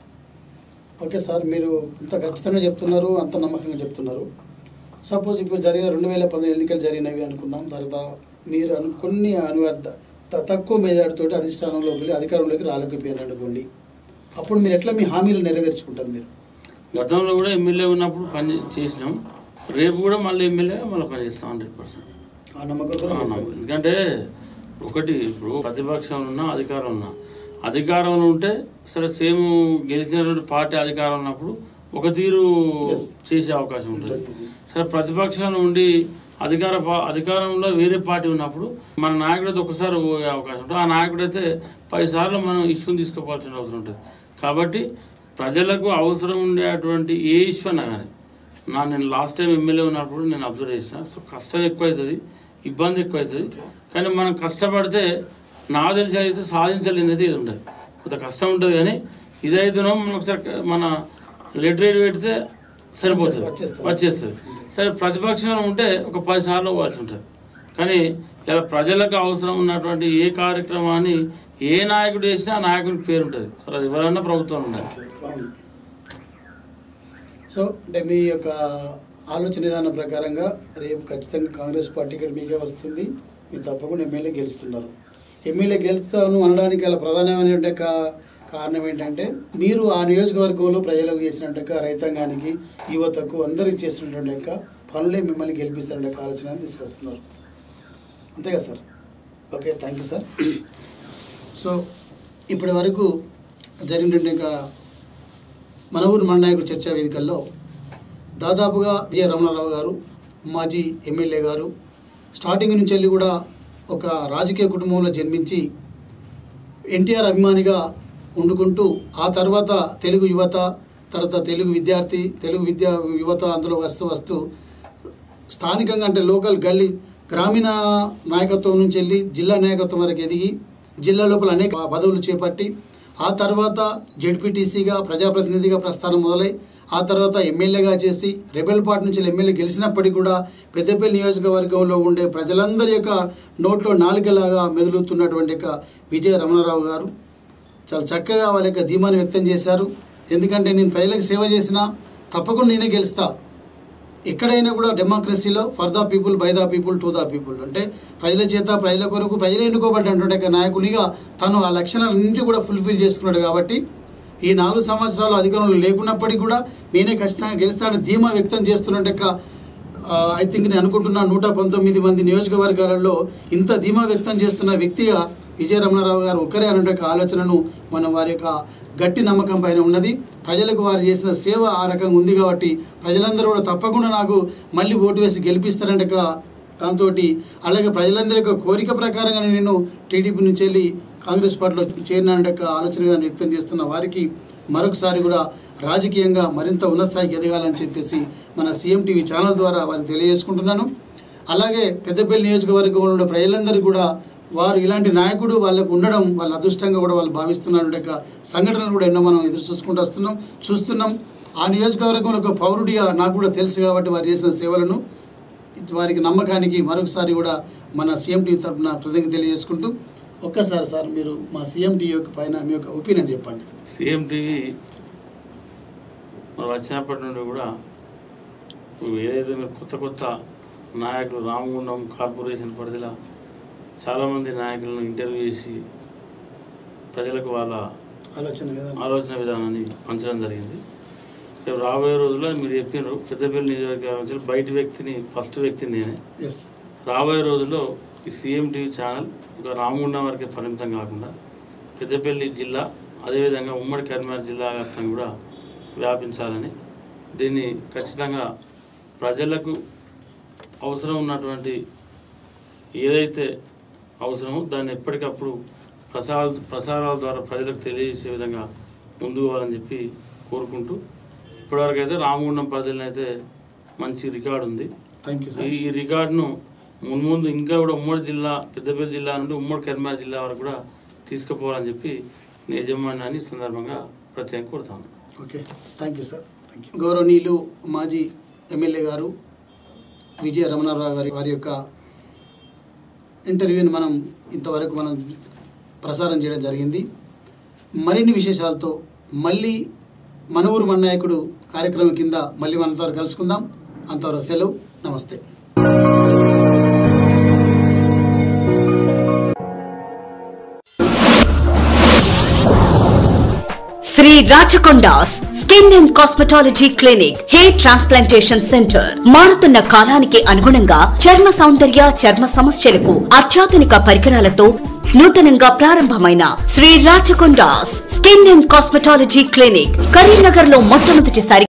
ఓకే సార్ మీరు అంత ఖచ్చితంగా చెప్తున్నారు అంత నమ్మకంగా చెప్తున్నారు సపోజ్ ఇప్పుడు జరిగిన రెండు వేల పంతొమ్మిది ఎన్నికలు జరిగినవి అనుకుందాం తర్వాత మీరు అను కొన్ని అనివార్య త- తక్కువ మెజార్టీతోటి అధిష్టానంలో వెళ్ళి అధికారంలోకి రాలేకపోయారు అనుకోండి అప్పుడు మీరు ఎట్లా మీ హామీలు నెరవేర్చుకుంటారు మీరు
గతంలో కూడా ఎమ్మెల్యే ఉన్నప్పుడు పని చేసినాం రేపు కూడా మళ్ళీ ఎమ్మెల్యే మళ్ళీ పని చేస్తాం హండ్రెడ్ పర్సెంట్
ఆ నమ్మకం కూడా చేస్తారు
ఎందుకంటే ఒకటి ఇప్పుడు ప్రతిపక్షంలో ఉన్నా అధికారం ఉన్నా అధికారంలో ఉంటే సరే సేమ్ గెలిచినటువంటి పార్టీ అధికారం ఉన్నప్పుడు ఒక తీరు
Yes.
చేసే అవకాశం ఉంటుంది సరే ప్రతిపక్షంలో ఉండి అధికార పా- అధికారంలో వేరే పార్టీ ఉన్నప్పుడు మన నాయకుడు అయితే ఒకసారి పోయే అవకాశం ఉంటుంది ఆ నాయకుడు అయితే పది సార్లు మనం ఇష్యూని తీసుకోవాల్సిన అవసరం ఉంటుంది కాబట్టి ప్రజలకు అవసరం ఉండేటువంటి ఏ ఇష్యూ అన్నా కానీ నా నేను లాస్ట్ టైం ఎమ్మెల్యే ఉన్నప్పుడు నేను అబ్జర్వ్ చేసిన సో కష్టం ఎక్కువ అవుతుంది ఇబ్బంది ఎక్కువ అవుతుంది కానీ మనం కష్టపడితే నా తెలిసి అయితే సాధించలేనిది ఇది ఉండదు కొంత కష్టం ఉంటుంది కానీ ఇదైతేనో మనం ఒకసారి మన లిటరేట్ పెడితే సరిపోతుంది
వచ్చేస్తుంది.
వచ్చేస్తుంది సరే ప్రతిపక్షంలో ఉంటే ఒక పది సార్లు పోవాల్సి ఉంటుంది కానీ ఇలా ప్రజలకు అవసరం ఉన్నటువంటి ఏ కార్యక్రమాన్ని ఏ నాయకుడు చేసినా ఆ నాయకునికి పేరు ఉంటుంది సరే అది ఎవరన్నా ప్రభుత్వం ఉండాలి
అవును. సో అంటే మీ యొక్క ఆలోచన విధానం ప్రకారంగా రేపు ఖచ్చితంగా కాంగ్రెస్ పార్టీ ఇక్కడ మీకే వస్తుంది మీరు తప్పకుండా ఎమ్మెల్యే గెలుస్తున్నారు ఎమ్మెల్యే గెలుస్తాను అనడానికి గల ప్రధానమైన కా- కారణం ఏంటంటే మీరు ఆ నియోజకవర్గంలో ప్రజలకు చేసినట్టు రైతాంగానికి యువతకు అందరికి చేసినటువంటి యొక్క పనులే మిమ్మల్ని గెలిపిస్తారనే యొక్క ఆలోచన తీసుకొస్తున్నారు అంతే కదా sir okay thank you sir so ఇప్పటి వరకు జరిగినటువంటి ఇంకా మన ఊరు మన నాయకుడు చర్చా వేదికల్లో దాదాపుగా విజయ రమణారావు గారు మాజీ ఎమ్మెల్యే గారు స్టార్టింగ్ నుంచి వెళ్ళి కూడా ఒక రాజకీయ కుటుంబంలో జన్మించి ఎన్టీఆర్ అభిమానిగా వండుకుంటూ ఆ తర్వాత తెలుగు యువత తర్వాత తెలుగు విద్యార్థి తెలుగు విద్యా యువత అందులో వస్తూ వస్తూ స్థానికంగా అంటే లోకల్ గల్లీ గ్రామీణ నాయకత్వం నుంచి వెళ్ళి జిల్లా నాయకత్వం వరకు ఎదిగి జిల్లా లోపల అనేక పదవులు చేపట్టి ఆ తర్వాత జెడ్పీటీసీగా ప్రజాప్రతినిధిగా ప్రస్థానం మొదలై ఆ తర్వాత ఎమ్మెల్యేగా చేసి రెబెల్ పార్టీ నుంచి ఎమ్మెల్యే గెలిచినప్పటికీ కూడా పెద్దపల్లి నియోజకవర్గంలో ఉండే ప్రజలందరి యొక్క నోట్లో నాలుకలాగా మెదులుతున్నటువంటి యొక్క విజయ రమణారావు గారు చాలా చక్కగా వాళ్ళ యొక్క ధీమాన్ని వ్యక్తం చేశారు ఎందుకంటే నేను ప్రజలకు సేవ చేసినా తప్పకుండా నేనే గెలుస్తా ఎక్కడైనా కూడా డెమోక్రసీలో for the people by the people to the people అంటే ప్రజల చేత ప్రజల కొరకు ప్రజలు ఎన్నుకోబడినటువంటి ఒక నాయకునిగా తను ఆ లక్షణాలన్నింటి కూడా ఫుల్ఫిల్ చేసుకున్నాడు కాబట్టి ఈ నాలుగు సంవత్సరాలు అధికారంలో లేకున్నప్పటికీ కూడా నేనే ఖచ్చితంగా గెలుస్తానని ధీమా వ్యక్తం చేస్తున్నట్టు ఐ థింక్ నేను అనుకుంటున్నా నూట పంతొమ్మిది మంది నియోజకవర్గాలలో ఇంత ధీమా వ్యక్తం చేస్తున్న వ్యక్తిగా విజయ రమణారావు గారు ఒక్కరే అనే ఆలోచనను మనం వారి యొక్క గట్టి నమ్మకం పైన ఉన్నది ప్రజలకు వారు చేసిన సేవ ఆ రకంగా ఉంది కాబట్టి ప్రజలందరూ కూడా తప్పకుండా నాకు మళ్ళీ ఓటు వేసి గెలిపిస్తారంటే దాంతో అలాగే ప్రజలందరి యొక్క కోరిక ప్రకారంగా నేను టీడీపీ నుంచి వెళ్ళి కాంగ్రెస్ పార్టీలో చేరిన ఆలోచన విధానం వ్యక్తం చేస్తున్న వారికి మరొకసారి కూడా రాజకీయంగా మరింత ఉన్నత స్థాయికి ఎదగాలని చెప్పేసి మన సీఎం టీవీ ఛానల్ ద్వారా వారికి తెలియజేసుకుంటున్నాను అలాగే పెద్దపల్లి నియోజకవర్గంలో ఉండే ప్రజలందరూ కూడా వారు ఇలాంటి నాయకుడు వాళ్ళకు ఉండడం వాళ్ళ అదృష్టంగా కూడా వాళ్ళు భావిస్తున్నారు యొక్క సంఘటనలు కూడా ఎన్నో మనం ఎదురు చూసుకుంటూ వస్తున్నాం చూస్తున్నాం ఆ నియోజకవర్గంలో ఒక పౌరుడిగా నాకు కూడా తెలుసు కాబట్టి వారు చేసిన సేవలను వారికి నమ్మకానికి మరొకసారి కూడా మన సీఎం టీవీ తరఫున కృతజ్ఞత తెలియజేసుకుంటూ ఒక్కసారి సార్ మీరు మా సీఎం టీవీ యొక్క పైన మీ యొక్క ఒపీనియన్ చెప్పండి
సీఎం టీవీ మరి వచ్చినప్పటి నుండి కూడా ఇప్పుడు ఏదైతే మీరు కొత్త కొత్త నాయకులు రామగుండం కార్పొరేషన్ పరిధిలో చాలామంది నాయకులను ఇంటర్వ్యూ చేసి ప్రజలకు వాళ్ళ
ఆలోచన కదా
ఆలోచన విధానాన్ని పంచడం జరిగింది రేపు రాబోయే రోజుల్లో మీరు చెప్పినారు పెద్దపల్లి నియోజకవర్గం నుంచి బయట వ్యక్తిని ఫస్ట్ వ్యక్తిని నేనే
ఎస్
రాబోయే రోజుల్లో ఈ సీఎం టీవీ ఛానల్ ఒక రామగుండం వరకే పరిమితం కాకుండా పెద్దపల్లి జిల్లా అదేవిధంగా ఉమ్మడి కరీంనగర్ జిల్లా వ్యాప్తంగా కూడా వ్యాపించాలని దీన్ని ఖచ్చితంగా ప్రజలకు అవసరం ఉన్నటువంటి ఏదైతే అవసరమో దాన్ని ఎప్పటికప్పుడు ప్రసార ప్రసారాల ద్వారా ప్రజలకు తెలియజేసే విధంగా ముందుకు పోవాలని చెప్పి కోరుకుంటూ ఇప్పటివరకు అయితే రామగుండం పరిధిలో అయితే మంచి రికార్డు ఉంది
థ్యాంక్ యూ
ఈ
సార్
ఈ రికార్డును మున్ముందు ఇంకా కూడా ఉమ్మడి జిల్లా పెద్దపల్లి జిల్లా నుండి ఉమ్మడి కరీంనగర్ జిల్లా వరకు కూడా తీసుకుపోవాలని చెప్పి నేను యజమానాన్ని ఈ సందర్భంగా ప్రత్యేకంగా కోరుతాను
okay thank you sir thank you గౌరవనీయులు మాజీ ఎమ్మెల్యే గారు విజయ రమణారావు గారి వారి యొక్క ఇంటర్వ్యూని మనం ఇంతవరకు మనం ప్రసారం చేయడం జరిగింది మరిన్ని విశేషాలతో మళ్ళీ మన ఊరు మన నాయకుడు కార్యక్రమం కింద మళ్ళీ మనతో కలుసుకుందాం అంతవరకు సెలవు నమస్తే
Shri Rachakonda's skin and cosmetology clinic hair transplantation centre మారుతున్న కాలానికి అనుగుణంగా చర్మ సౌందర్య చర్మ సమస్యలకు అత్యాధునిక పరికరాలతో నూతనంగా ప్రారంభమైన Shri Rachakonda's skin and cosmetology clinic Karimnagar లో మొట్టమొదటిసారి